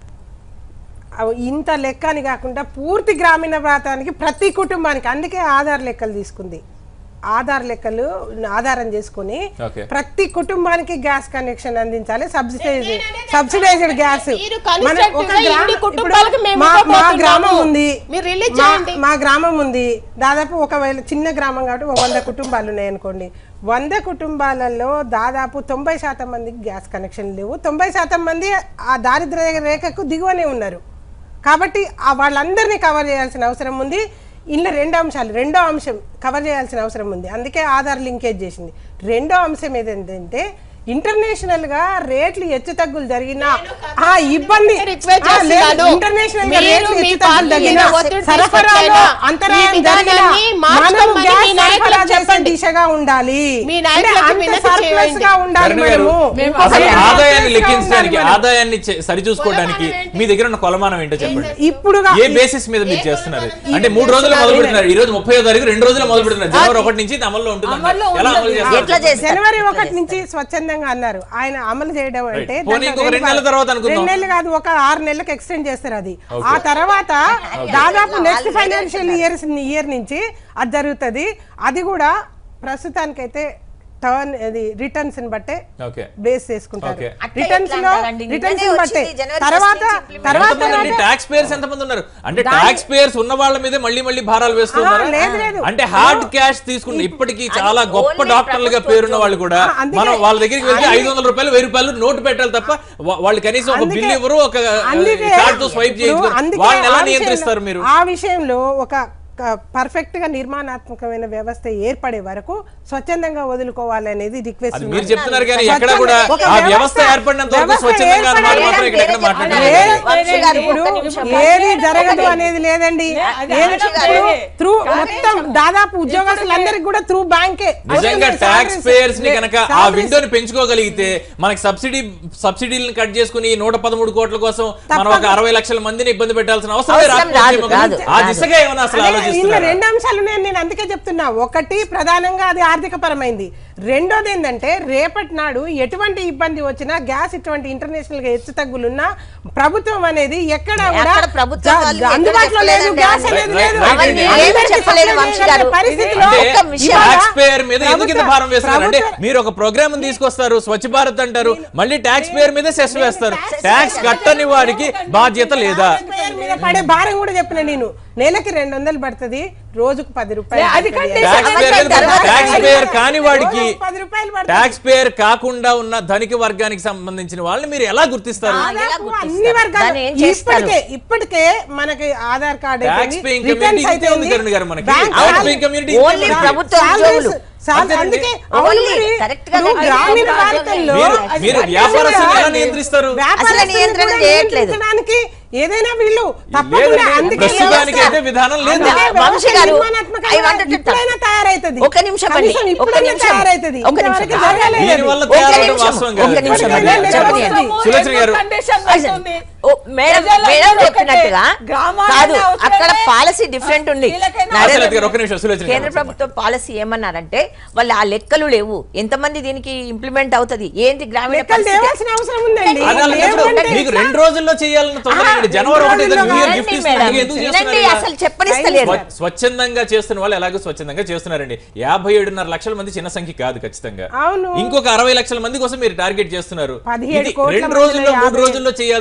అవి ఇంత లెక్క అని కాకుండా పూర్తి గ్రామీణ ప్రాంతానికి ప్రతి కుటుంబానికి అందుకే ఆధార్ లెక్కలు తీసుకుంది ఆధార్ లెక్కలు ఆధారం చేసుకొని Okay. ప్రతి కుటుంబానికి గ్యాస్ కనెక్షన్ అందించాలి సబ్సిడైజ్ సబ్సిడైజ్డ్ గ్యాస్ మీరు మన constructive ఒక గా గ్రా- ఇన్ని ఇప్పుడు కుటుంబాలకు మేము మా- మా ఇవ్వబోతున్నాము. గ్రామం ఉంది మీరు release మా- చేయండి. మా గ్రామం ఉంది దాదాపు ఒకవేళ చిన్న గ్రామం కాబట్టి ఒక వంద కుటుంబాలు ఉన్నాయి అనుకోండి వంద కుటుంబాలలో దాదాపు తొంభై శాతం మందికి గ్యాస్ కనెక్షన్ లేవు తొంభై శాతం మంది ఆ దారిద్ర్య రేఖకు దిగువనే ఉన్నారు కాబట్టి ఆ వాళ్ళందరినీ కవర్ చేయాల్సిన అవసరం ఉంది ఇందులో రెండు అంశాలు రెండో అంశం కవర్ చేయాల్సిన అవసరం ఉంది అందుకే ఆధార్ లింకేజ్ చేసింది రెండో అంశం ఏదంటే ఇంటర్నేషనల్ గా రేట్లు హెచ్చు తగ్గులు జరిగినా ఆ ఇబ్బంది రిక్వెస్ట్ ఆ, లేదు, చేస్తున్నాను. ఇంటర్నేషనల్ గా మీరు రేట్లు మీ హెచ్చు తగ్గులు పార్టీ జరిగినా మీద ఒత్తిడి సరఫరాలో తీసుకొచ్చైనా అంతరాయం ఈ జరిగినా విధానాన్ని మనం మార్చుకోమని గ్యాస్ మీ నాయకులకు సరఫరా చేసే చెప్పండి. దిశగా ఉండాలి మీ అంటే నాయకులకు అంత వినతి surplus చేయండి. గా ఉండాలి కరుణ గారు, మనము అసలు అంత ఆదాయాన్ని surplus గా లెక్కించడానికి ఉండాలి మనము. ఆదాయాన్ని చె- సరిచూసుకోవడానికి మీ దగ్గర ఉన్న కొలమానం ఏంటో చెప్పండి ఇప్పుడు ఏ బేసిస్ మీద మీరు చేస్తున్నారు అంటే మూడు రోజులు మొదలు పెడుతున్నారు ఈ రోజు ముప్పై తారీఖు రెండు రోజులు మొదలు పెడుతున్నారు జనవరి ఒకటి నుంచి ఇది అమల్లో ఉంటుంది ఎలా అమలు ఎట్లా చేస్తారు చేస్తారు జనవరి ఒకటి నుంచి స్వచ్ఛందంగా అన్నారు ఆయన అమలు చేయడం అంటే పోనీ దాంట్లో ఇంకొక రెండు రెండు నెలల తర్వాత అనుకుందాం. రెండు నెలలు కాదు ఒక ఆరు నెలలకు ఎక్స్టెండ్ చేస్తారు అది ఆ తర్వాత దాదాపు నెక్స్ట్ ఫైనాన్షియల్ ఇయర్ ఇయర్ నుంచి అది జరుగుతుంది అది కూడా ప్రస్తుతానికైతే టర్న్ అది రిటర్న్స్ ని బట్టే ఓకే బేస్ చేసుకుంటారు Okay. అట్లా రిటర్న్స్ ఎట్లా లో అంటారండి? రిటర్న్స్ నిన్ననే బట్టే వచ్చింది జనవరి తర్వాత first నుంచి తర్వాత ఎంతమంది ట్యాక్స్ పేయర్స్ ఎంతమంది ఉన్నారు అంటే ట్యాక్స్ పేయర్స్ ఉన్న వాళ్ళ మీదే మళ్ళీ మళ్ళీ భారాలు వేస్తున్నారు ఆ, లేదు, లేదు. అంటే హార్డ్ క్యాష్ తీసుకున్న ఇప్పటికీ చాలా అది గొప్ప only డాక్టర్లుగా ప్రభుత్వ పేరున్న వాళ్ళు కూడా ఆ, అందుకే- మనం వాళ్ళ దగ్గరికి వెళ్తే ఐదు వందల రూపాయలు వెయ్యి రూపాయలు నోటు పెట్టాలి తప్ప వా- వాళ్ళు కనీసం ఒక అందుకే- బిల్ ఇవ్వరు ఒక అందుకే కార్డ్ తో స్వైప్ ఇప్పుడు చేయించుకోరు అందుకే వాళ్ళని ఎలా ఆ విషయంలో- నియంత్రిస్తారు మీరు ఆ విషయంలో ఒక పర్ఫెక్ట్ గా నిర్మాణాత్మకమైన వ్యవస్థ ఏర్పడే వరకు స్వచ్ఛందంగా వదులుకోవాలనేది రిక్వెస్ట్ అది మీరు చెప్తున్నారు కానీ ఎక్కడ కూడా ఒక ఆ వ్యవస్థ- వ్యవస్థ ఏర్పడినంత వరకు వ్యవస్థ స్వచ్ఛందంగా అన్న మాట ఏర్పడే- మాత్రం ఇక్కడ ఎక్కడ వేరే- మాట్లాడలేదు వేరే- లేదు, వంశీ గారు, ఇప్పుడు ఒక్క నిమిషం. ఏది జరగదు అనేది లేదండి ఏది త్రూ మొత్తం దాదాపు ఉద్యోగస్తులందరికీ కూడా త్రూ బ్యాంకే నిజంగా వస్తున్నాయి ట్యాక్స్ salaries. పేయర్స్ ని కనుక ఆ salaries. విండోని పెంచుకోగలిగితే మనకి సబ్సిడీ సబ్సిడీలను కట్ చేసుకుని నూట పదమూడు కోట్ల కోసం మనం ఒక అరవై లక్షల మందిని ఇబ్బంది పెట్టాల్సిన అవసరం అవసరం రాదు, రాదు, ఆ రాదు. దిశగా ఏమైనా అసలు అదే, ఇందులో ఆలోచిస్తున్నారు రెండు అంశాలు ఉన్నాయని నేను అందుకే చెప్తున్నా ఒకటి ప్రధానంగా అది ఆర్థిక పరమైంది రెండోది ఏంటంటే రేపటి నాడు ఎటువంటి ఇబ్బంది వచ్చినా గ్యాస్ ఇటువంటి ఇంటర్నేషనల్ గా హెచ్చు తగ్గులున్నా ప్రభుత్వం అనేది ఎక్కడ కూడా ఎక్కడ ప్రభుత్వం జా- వాళ్ళు ఎక్కడ అందుబాటులో లేదు చెప్పలేదండి గ్యాస్ అవన్నీ. అనేది లేదు రైట్, రైట్, అవన్నీ రైట్. ఏమీ అందరికీ చెప్పలేదు సప్లై వంశీ గారు. చేయగలిగే పరిస్థితిలో అంటే ఒక్క విషయం. ఇవాళ ట్యాక్స్ పేయర్ మీద ఎందుకు ఇంత ప్రభుత్వ- భారం వేస్తున్నారు అంటే ప్రభుత్వ- మీరు ఒక ప్రోగ్రామ్ తీసుకొస్తారు స్వచ్ఛ భారత్ అంటారు మళ్ళీ ట్యాక్స్ పేరు మీద సెస్ వేస్తారు ట్యాక్స్ కట్టని వాడికి బాధ్యత లేదా పేరు మీద పడే భారం కూడా చెప్పిన నేను నెలకి రెండు వందలు పడుతుంది రోజుకు పది రూపాయలు అది పడుతుంది. కంటే ట్యాక్స్ పేర్ మీద తర్వాత ట్యాక్స్ పేర్ కాని వాడికి రోజుకు పది రూపాయలు పడుతుంది. ట్యాక్స్ పేర్ కాకుండా ఉన్న ధనిక వర్గానికి సంబంధించిన వాళ్ళని మీరు ఎలా గుర్తిస్తారు దాదాపు గుర్తిస్తారు? అన్ని వర్గాలు దాన్ని ఏం చేస్తారు? ఇప్పటికే ఇప్పటికే మనకి Aadhaar card tax paying community ఇంతే ఉంది కరుణ్ గారు మనకి ట్యాక్స్ పేయింగ్ కమ్యూనిటీ ఓన్లీ ప్రభుత్వ ఉద్యోగులు అందుకే ఓన్లీ అవును మరి. కరెక్ట్ గా ఇప్పుడు గ్రామీణ కరెక్ట్ గా ప్రాంతంలో మీరు మీరు వ్యాపారస్తులను ఎలా నియంత్రిస్తారు వ్యాపారస్తులను నియంత్రణ కూడా చేయట్లేదు. నియంత్రించడానికి ఏదైనా వీళ్ళు తప్పకుండా లేదండి. అందుకే ప్రస్తుతానికి వ్యవస్థ- అయితే విధానం లేదు. అందుకే వ్యవస్థ వంశీ గారు, నిర్మాణాత్మకంగా I wanted to ఇప్పుడైనా తయారైతది ఒక్క నిమిషం అండి. కనీసం ఒక్క ఇప్పుడైనా నిమిషం. తయారైతది ఒక్క నిమిషం. ఇంతవరకు జరగలేదు దీని వల్ల ఒక్క తయారవడం నిమిషం. వాస్తవం ఒక్క కాదు నిమిషం ఇప్పటికైనా అండి. చెప్పండి. చెప్పండి. సులోచన గారు. ఓ, మేడం మేడం చెప్పినట్టుగా కాదు అక్కడ పాలసీ డిఫరెంట్ ఉంది అసలు అది ఒక నిమిషం సులోచన గారు. కేంద్ర ప్రభుత్వం పాలసీ ఏమన్నారంటే వాళ్ళు ఆ లెక్కలు లేవు ఎంతమంది దీనికి ఇంప్లిమెంట్ అవుతుంది ఏంటి గ్రామీణ లెక్కలు పరిస్థితి? తేవాల్సిన అవసరం ఉందండి అది అలాంటప్పుడు లేవంటే మీకు రెండు రోజుల్లో చేయాలని తొందర ఆహా, ఏంటి? జనవరి ఒకటి రెండు న్యూ ఇయర్ వినండి గిఫ్ట్ మేడం. ఇస్తున్నారు ఎందుకు వినండి, చేస్తున్నారు ఇలా? అసలు చెప్పనిస్తలేదు స్వ- స్వచ్ఛందంగా చేస్తున్న వాళ్ళు ఎలాగో స్వచ్ఛందంగా చేస్తున్నారండి యాభై ఏడున్నర లక్షల మంది చిన్న సంఖ్య కాదు ఖచ్చితంగా అవును. ఇంకొక అరవై లక్షల మంది కోసం మీరు టార్గెట్ చేస్తున్నారు పదిహేడు ఇది కోట్ల రెండు మందిలో రోజుల్లో మూడు యాభై- రోజుల్లో చేయాల్సిన అవసరం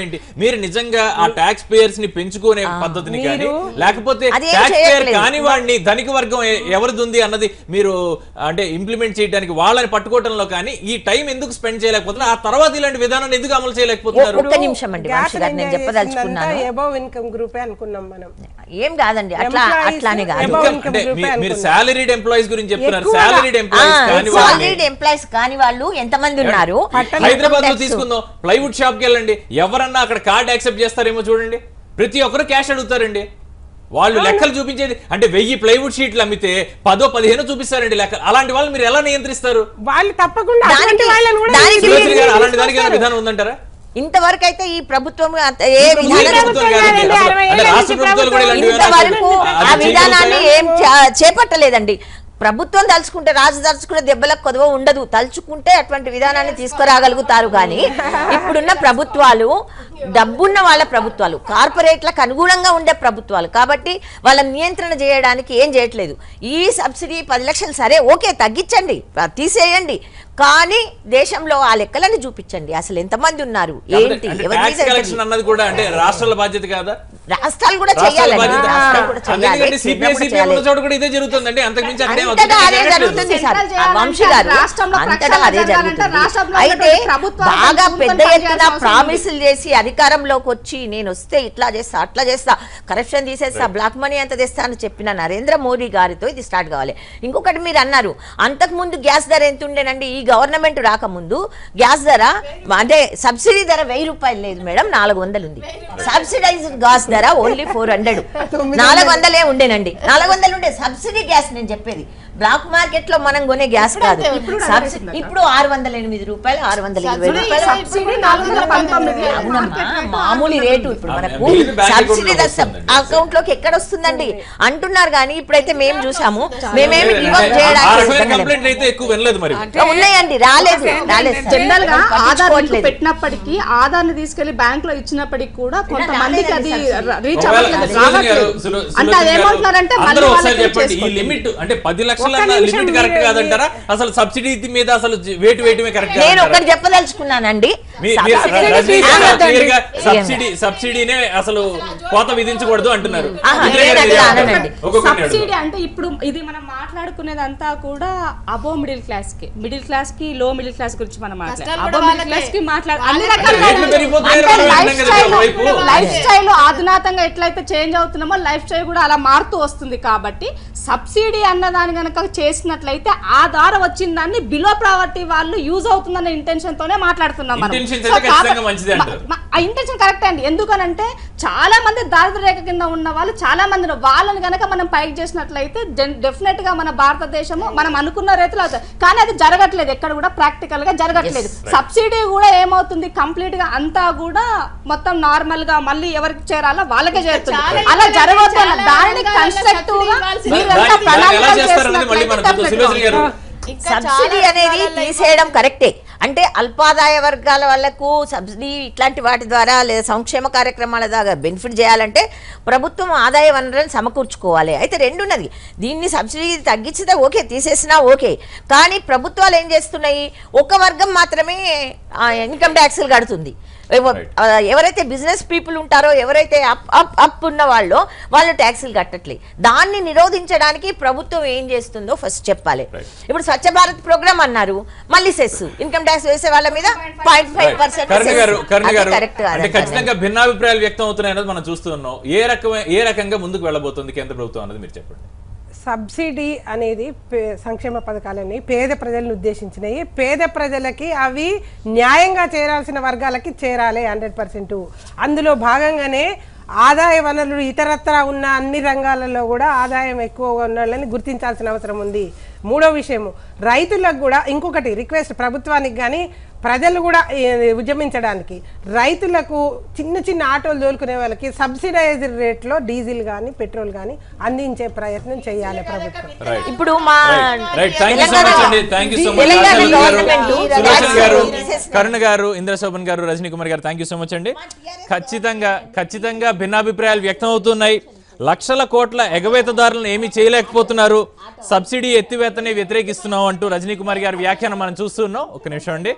ఏంటి మీరు నిజంగా ఆ ట్యాక్స్ పేయర్స్ ని పెంచుకునే పద్ధతిని కానీ లేకపోతే అదేం ట్యాక్స్ పేయర్ చేయట్లేదు. కాని వాడిని ధనిక వర్గం ఎ- ఎవరిది ఉంది అన్నది మీరు అంటే ఇంప్లిమెంట్ చేయడానికి వాళ్ళని పట్టుకోవడంలో కానీ ఈ టైం ఎందుకు స్పెండ్ చేయలేకపోతున్నారు ఆ తర్వాత ఇలాంటి విధానాన్ని ఎందుకు అమలు చేయలేకపోతున్నారు ఒక్క నిమిషం అండి వంశీ గారు నేను చెప్పదలుచుకున్నాను అబౌవ్ ఇన్కమ్ గ్రూపే అనుకున్నాం మనం ఏం కాదండి అట్లా Employees అట్లానే కాదు above ఇంకా- income అంటే group మీ- ఏ మీరు అనుకున్నాం. సాలరీడ్ ఎంప్లాయీస్ గురించి చెప్తున్నారు ఎక్కువగా- సాలరీడ్ ఎంప్లాయీస్ కాని వాళ్ళని సాలరీడ్ ఎంప్లాయీస్ కాని వాళ్ళు ఎంతమంది ఉన్నారు హైదరాబాద్ లో Tax. తీసుకుందాం ప్లైవుడ్ షాప్ కి వెళ్ళండి ఎవరన్నా అక్కడ కార్డ్ యాక్సెప్ట్ చేస్తారేమో చూడండి ప్రతి ఒక్కరు క్యాష్ అడుగుతారండి వాళ్ళు లెక్కలు చూపించేది అంటే వెయ్యి ప్లైవుడ్ షీట్లు అమ్మితే పదో పదిహేను చూపిస్తారండి లెక్కలు అలాంటి వాళ్ళు మీరు ఎలా నియంత్రిస్తారు వాళ్ళు తప్పకుండా దానికి- అటువంటి వాళ్ళని కూడా దానికి సులోచన గారు అలాంటి దానికి ఏమైనా విధానం ఉందంటారా ఇంతవరకు అయితే ఈ ప్రభుత్వం అంత- ఏ ఈ విధానం ప్రభుత్వం కాదండి. కాదండి, అసలు అరవై అంటే ఏళ్ళ రాష్ట్ర నుంచి ప్రభుత్వాలు కూడా ఇలాంటి ఇంతవరకు విధానాలు- ఆ అది విధానాన్ని చేయగలుగుతారా? ఏం చే- చేపట్టలేదండి ప్రభుత్వం తలుచుకుంటే రాజు తలుచుకుంటే దెబ్బలకు కొదవ ఉండదు తలుచుకుంటే అటువంటి విధానాన్ని తీసుకురాగలుగుతారు కానీ ఇప్పుడున్న ప్రభుత్వాలు డబ్బున్న వాళ్ళ ప్రభుత్వాలు కార్పొరేట్లకు అనుగుణంగా ఉండే ప్రభుత్వాలు కాబట్టి వాళ్ళ నియంత్రణ చేయడానికి ఏం చేయట్లేదు ఈ సబ్సిడీ పది లక్షలు సరే ఓకే తగ్గించండి తీసేయండి కానీ దేశంలో ఆ లెక్కలని చూపించండి అసలు ఎంతమంది ఉన్నారు ఏంటి అంటే ఎవరి ట్యాక్స్ మీద ఎంత కలెక్షన్ అన్నది కూడా అంటే రాష్ట్రాల బాధ్యత కాదా రాష్ట్రాలు కూడా రాష్ట్రాల చేయాలండి బాధ్యత రాష్ట్రాలు కూడా చేయాలి అందుకంటే కేంద్రం సిపిఐ కూడా సిపిఎం చేయాలి. ఉన్న చోట కూడా ఇదే జరుగుతుందండి అంతకుమించి అక్కడే అంతటా అదే జరుగుతుంది సార్ సెంట్రల్ చేయాలంటే వంశీ గారు రాష్ట్రంలో అంతటా ప్రక్షాళన అదే జరగాలంటే జరుగుతుంది రాష్ట్రంలో అయితే ఉన్నటువంటి ప్రభుత్వాలు బాగా కొంచెం పెద్ద పనిచేయాల్సిన ఎత్తున అవసరం ఉంది. ప్రామిసులు చేసి అధికారంలోకి వచ్చి నేను వస్తే ఇట్లా చేస్తా అట్లా చేస్తా కరప్షన్ తీసేస్తా బ్లాక్ మనీ ఎంత తెస్తా అని చెప్పిన నరేంద్ర మోడీ గారితో ఇది స్టార్ట్ కావాలి ఇంకొకటి మీరు అన్నారు అంతకు ముందు గ్యాస్ ధర ఎంత ఉండేనండి ఈ గవర్నమెంట్ రాకముందు గ్యాస్ ధర అంటే సబ్సిడీ ధర వెయ్యి రూపాయలు లేదు మేడం నాలుగు వందలు ఉంది సబ్సిడైజ్డ్ గ్యాస్ ధర ఓన్లీ ఫోర్ హండ్రెడ్ నాలుగు వందలే ఉండేనండి నాలుగు వందలు ఉండే సబ్సిడీ గ్యాస్ నేను చెప్పేది బ్లాక్ మార్కెట్ లో మనం కొనే గ్యాస్ కాదు సబ్సిడీ ఇప్పుడు ఆరు వందల ఎనిమిది రూపాయలు ఆరు వందల ఇరవై రూపాయలు సబ్సిడీ నాలుగు వందల పంతొమ్మిది అవునమ్మా మామూలు రేటు ఇప్పుడు మనకు మిగిలిన బ్యాంక్ సబ్సిడీ అకౌంట్లోకి వస్తుందండి. అకౌంట్ లోకి ఎక్కడ వస్తుందండి అంటున్నారు కానీ ఇప్పుడైతే మేము చూసాము మేమేమి అంటే రివర్క్ ఆ చేయడానికి రకమైన సిద్ధంగా లేము. కంప్లైంట్ అయితే ఎక్కువ వినలేదు మరి ఉన్నాయండి రాలేదు రాలేదు సార్. జనరల్ గా ఆధార్ లింక్ పట్టించుకోవట్లేదు. పెట్టినప్పటికీ ఆధార్ ని తీసుకెళ్లి బ్యాంక్ లో ఇచ్చినప్పటికీ కూడా కొంతమందికి అది రాలేదండి రీచ్ ఒకవేళ అవ్వట్లేదు సులోచన గారు, రావట్లేదు సులో- అంటే సులోచన అది గారు, ఏమంటున్నారంటే మళ్ళీ అందరూ ఒకసారి వాళ్ళకి చెప్పండి ఈ చేసుకోండి. లిమిట్ అంటే పది లక్షల ఒక్క నిమిషం లిమిట్ కరెక్ట్ మీరు- కాదంటారా అసలు సబ్సిడీ మీద అసలు వేటు వేయటమే కరెక్ట్ నేను ఒకటి చెప్పదలుచుకున్నానండి మీ- మీరు సబ్సిడీ రజనీ గారు కాదండి. clear గా సబ్సిడీ సబ్సిడీనే అసలు కోత విధించకూడదు అంటున్నారు ఆహా, ఇందిరా గారు నేను మీరు అట్లా ఏమంటారు? అననండి. ఒక్కొక్కరిని సబ్సిడీ అడుగుదాం. అంటే ఇప్పుడు ఇది మనం మాట్లాడుకునేదంతా కూడా అబో మిడిల్ క్లాస్ కి మిడిల్ క్లాస్ కి లో మిడిల్ క్లాస్ గురించి మనం మాట్లాడాలి కష్టాలు అబో కూడా మిడిల్ వాళ్ళకే. క్లాస్ కి మాట్లాడ అన్ని వాళ్ళకే. రకాల రేట్లు పెరిగిపోతున్నాయి, అంటే మనం లైఫ్ విన్నాం కదా స్టైల్ ఒకవైపు. లైఫ్ స్టైల్ ఆధునాతంగా ఎట్లయితే చేంజ్ అవుతున్నామో లైఫ్ స్టైల్ కూడా అలా మారుతూ వస్తుంది కాబట్టి సబ్సిడీ అన్నదాన్ని గనక చేసినట్లయితే ఆ ద్వారా వచ్చిన దాన్ని బిలో ప్రావర్టీ వాళ్ళు యూజ్ అవుతుందన్న ఇంటెన్షన్ తోనే మాట్లాడుతున్నాం మనం Intentions So అయితే ఖచ్చితంగా కాబట్టి- మంచిదే అంటారు. మ- ఆ ఇంటెన్షన్ కరెక్ట్ అండి ఎందుకనంటే చాలా మంది దారిద్ర్య రేఖ కింద ఉన్న వాళ్ళు చాలా మంది ఉన్నారు. వాళ్ళని గనక మనం పైకి చేసినట్లయితే డెఫినెట్ గా మన భారతదేశము మనం అనుకున్న రీతిలో అవుతుంది కానీ అది జరగట్లేదు ఎక్కడ కూడా ప్రాక్టికల్ గా జరగట్లేదు సబ్సిడీ కూడా ఏమవుతుంది కంప్లీట్ గా అంతా కూడా మొత్తం నార్మల్ గా మళ్ళీ ఎవరికి చేరాలో వాళ్ళకే చేరుతుంది చాలా అలా ఇబ్బంది జరగదు చాలా దానిని రంగాలలో కన్స్ట్రక్టివ్ గా సబ్సిడీ ఇవ్వాల్సింది. మీరంతా దాన్ని- దాన్ని ఎలా ప్రణాళికలు చేస్తారన్నది మళ్ళీ మనం చూద్దాం. చేసినట్లయితే సులోచన గారు ఇంకా సబ్సిడీ చాలా అనేది రంగాలలో తీసేయడం కరెక్టే అంటే అల్పాదాయ వర్గాల వాళ్ళకు సబ్సిడీ ఇట్లాంటి వాటి ద్వారా లేదా సంక్షేమ కార్యక్రమాల ద్వారా బెనిఫిట్ చేయాలంటే ప్రభుత్వం ఆదాయ వనరులను సమకూర్చుకోవాలి అయితే రెండున్నది దీన్ని సబ్సిడీ తగ్గించితే ఓకే తీసేసినా ఓకే కానీ ప్రభుత్వాలు ఏం చేస్తున్నాయి ఒక వర్గం మాత్రమే ఇన్కమ్ ట్యాక్స్లు కడుతుంది ఎవ- Right. ఆ, ఎవరైతే బిజినెస్ పీపుల్ ఉంటారో ఎవరైతే అప్ అప్ అప్ ఉన్న వాళ్ళో వాళ్ళు ట్యాక్సీలు కట్టట్లేదు దాన్ని నిరోధించడానికి ప్రభుత్వం ఏం చేస్తుందో ఫస్ట్ చెప్పాలి Right. ఇప్పుడు స్వచ్ఛ భారత్ ప్రోగ్రామ్ అన్నారు మళ్ళీ సెస్ ఇన్కమ్ ట్యాక్స్ వేసే వాళ్ళ మీద పాయింట్ ఫైవ్ పర్సెంట్ కరుణ గారు కరుణ గారు కరెక్ట్ అంటే ఖచ్చితంగా భిన్నాభిప్రాయాలు వ్యక్తం అవుతున్నాయి అన్నది మనం చూస్తూ ఉన్నాం ఏ రకమైన ఏ రకంగా ముందుకు వెళ్ళబోతుంది కేంద్ర ప్రభుత్వం అన్నది మీరు చెప్పండి సబ్సిడీ అనేది పే- సంక్షేమ పథకాలని పేద ప్రజలను ఉద్దేశించినవి పేద ప్రజలకి అవి న్యాయంగా చేరాల్సిన వర్గాలకి చేరాలి హండ్రెడ్ పర్సెంట్ అందులో భాగంగానే ఆదాయ వనరులు ఇతరత్ర ఉన్న అన్ని రంగాలలో కూడా ఆదాయం ఎక్కువగా ఉన్న వాళ్ళని గుర్తించాల్సిన అవసరం ఉంది మూడో విషయము రైతులకు కూడా ఇంకొకటి రిక్వెస్ట్ ప్రభుత్వానికి కానీ ప్రజలు కూడా ఏ, ఉద్యమించడానికి రైతులకు చిన్న చిన్న ఆటోలు తోలుకునే వాళ్ళకి సబ్సిడైజ్డ్ రేట్లో డీజిల్ కానీ పెట్రోల్ కానీ అందించే ప్రయత్నం చేయాలి ప్రభుత్వం రైట్ ఇప్పుడు మా right thank you so much అండి thank you so much Telangana Ashalatha గారు గవర్నమెంట్ సులోచన గారు taxes కరుణ్ గారు ఇంద్రశోభన్ గారు రజనీ కుమార్ గారు థ్యాంక్ యూ సో మచ్ అండి ఖచ్చితంగా ఖచ్చితంగా భిన్నాభిప్రాయాలు వ్యక్తం అవుతున్నాయి లక్షల కోట్ల ఎగవేతదారులను ఏమీ చేయలేకపోతున్నారు సబ్సిడీ ఎత్తివేతనే వ్యతిరేకిస్తున్నాం అంటూ రజనీ కుమార్ గారి వ్యాఖ్యానం మనం చూస్తున్నాం ఒక నిమిషం అండి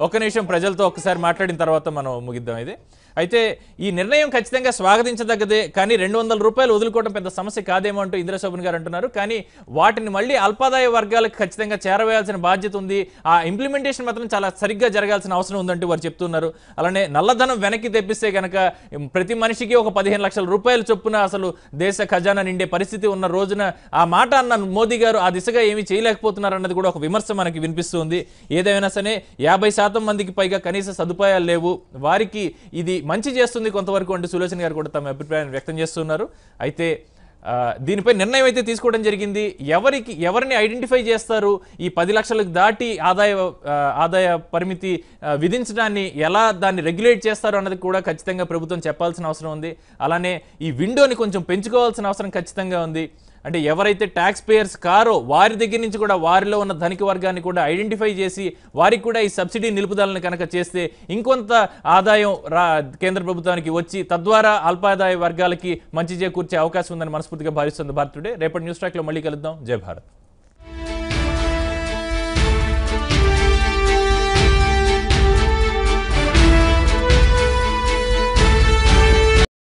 ఒక్క నిమిషం ప్రజలతో ఒక్కసారి మాట్లాడిన తర్వాత మనం ముగిద్దాం ఇది అయితే ఈ నిర్ణయం ఖచ్చితంగా స్వాగతించదగ్గదే కానీ రెండు వందల రూపాయలు వదులుకోవడం పెద్ద సమస్య కాదేమో అంటూ ఇంద్రశోభన్ గారు అంటున్నారు కానీ వాటిని మళ్ళీ అల్పాదాయ వర్గాలకు ఖచ్చితంగా చేరవేయాల్సిన బాధ్యత ఉంది ఆ ఇంప్లిమెంటేషన్ మాత్రం చాలా సరిగ్గా జరగాల్సిన అవసరం ఉందంటూ వారు చెప్తున్నారు అలానే నల్లధనం వెనక్కి తెప్పిస్తే కనుక ప్రతి మనిషికి ఒక పదిహేను లక్షల రూపాయల చొప్పున అసలు దేశ ఖజానా నిండే పరిస్థితి ఉన్న రోజున ఆ మాట అన్న మోదీ గారు ఆ దిశగా ఏమీ చేయలేకపోతున్నారు అన్నది కూడా ఒక విమర్శ మనకి వినిపిస్తుంది ఏదైనా సరే యాభై శాతం మందికి పైగా కనీస సదుపాయాలు లేవు వారికి ఇది మంచి చేస్తుంది కొంతవరకు అంటూ సులోచన గారు కూడా తమ అభిప్రాయాన్ని వ్యక్తం చేస్తున్నారు అయితే ఆ, దీనిపై నిర్ణయం అయితే తీసుకోవడం జరిగింది ఎవరికి ఎవరిని ఐడెంటిఫై చేస్తారు ఈ పది లక్షలకు దాటి ఆదాయ ఆ, ఆదాయ పరిమితి ఆ, విధించడాన్ని ఎలా దాన్ని రెగ్యులేట్ చేస్తారు అన్నది కూడా ఖచ్చితంగా ప్రభుత్వం చెప్పాల్సిన అవసరం ఉంది అలానే ఈ విండోని కొంచెం పెంచుకోవాల్సిన అవసరం ఖచ్చితంగా ఉంది అంటే ఎవరైతే ట్యాక్స్ పేయర్స్ కారో వారి దగ్గర నుంచి కూడా వారిలో ఉన్న ధనిక వర్గాన్ని కూడా ఐడెంటిఫై చేసి వారికి కూడా ఈ సబ్సిడీ నిలుపుదలను కనుక చేస్తే ఇంకొంత ఆదాయం రా కేంద్ర ప్రభుత్వానికి వచ్చి తద్వారా అల్పాదాయ వర్గాలకి మంచి చేకూర్చే అవకాశం ఉందని మనస్ఫూర్తిగా భావిస్తుంది భారత్ టుడే రేపటి న్యూస్ ట్రాక్లో మళ్ళీ కలుద్దాం జై భారత్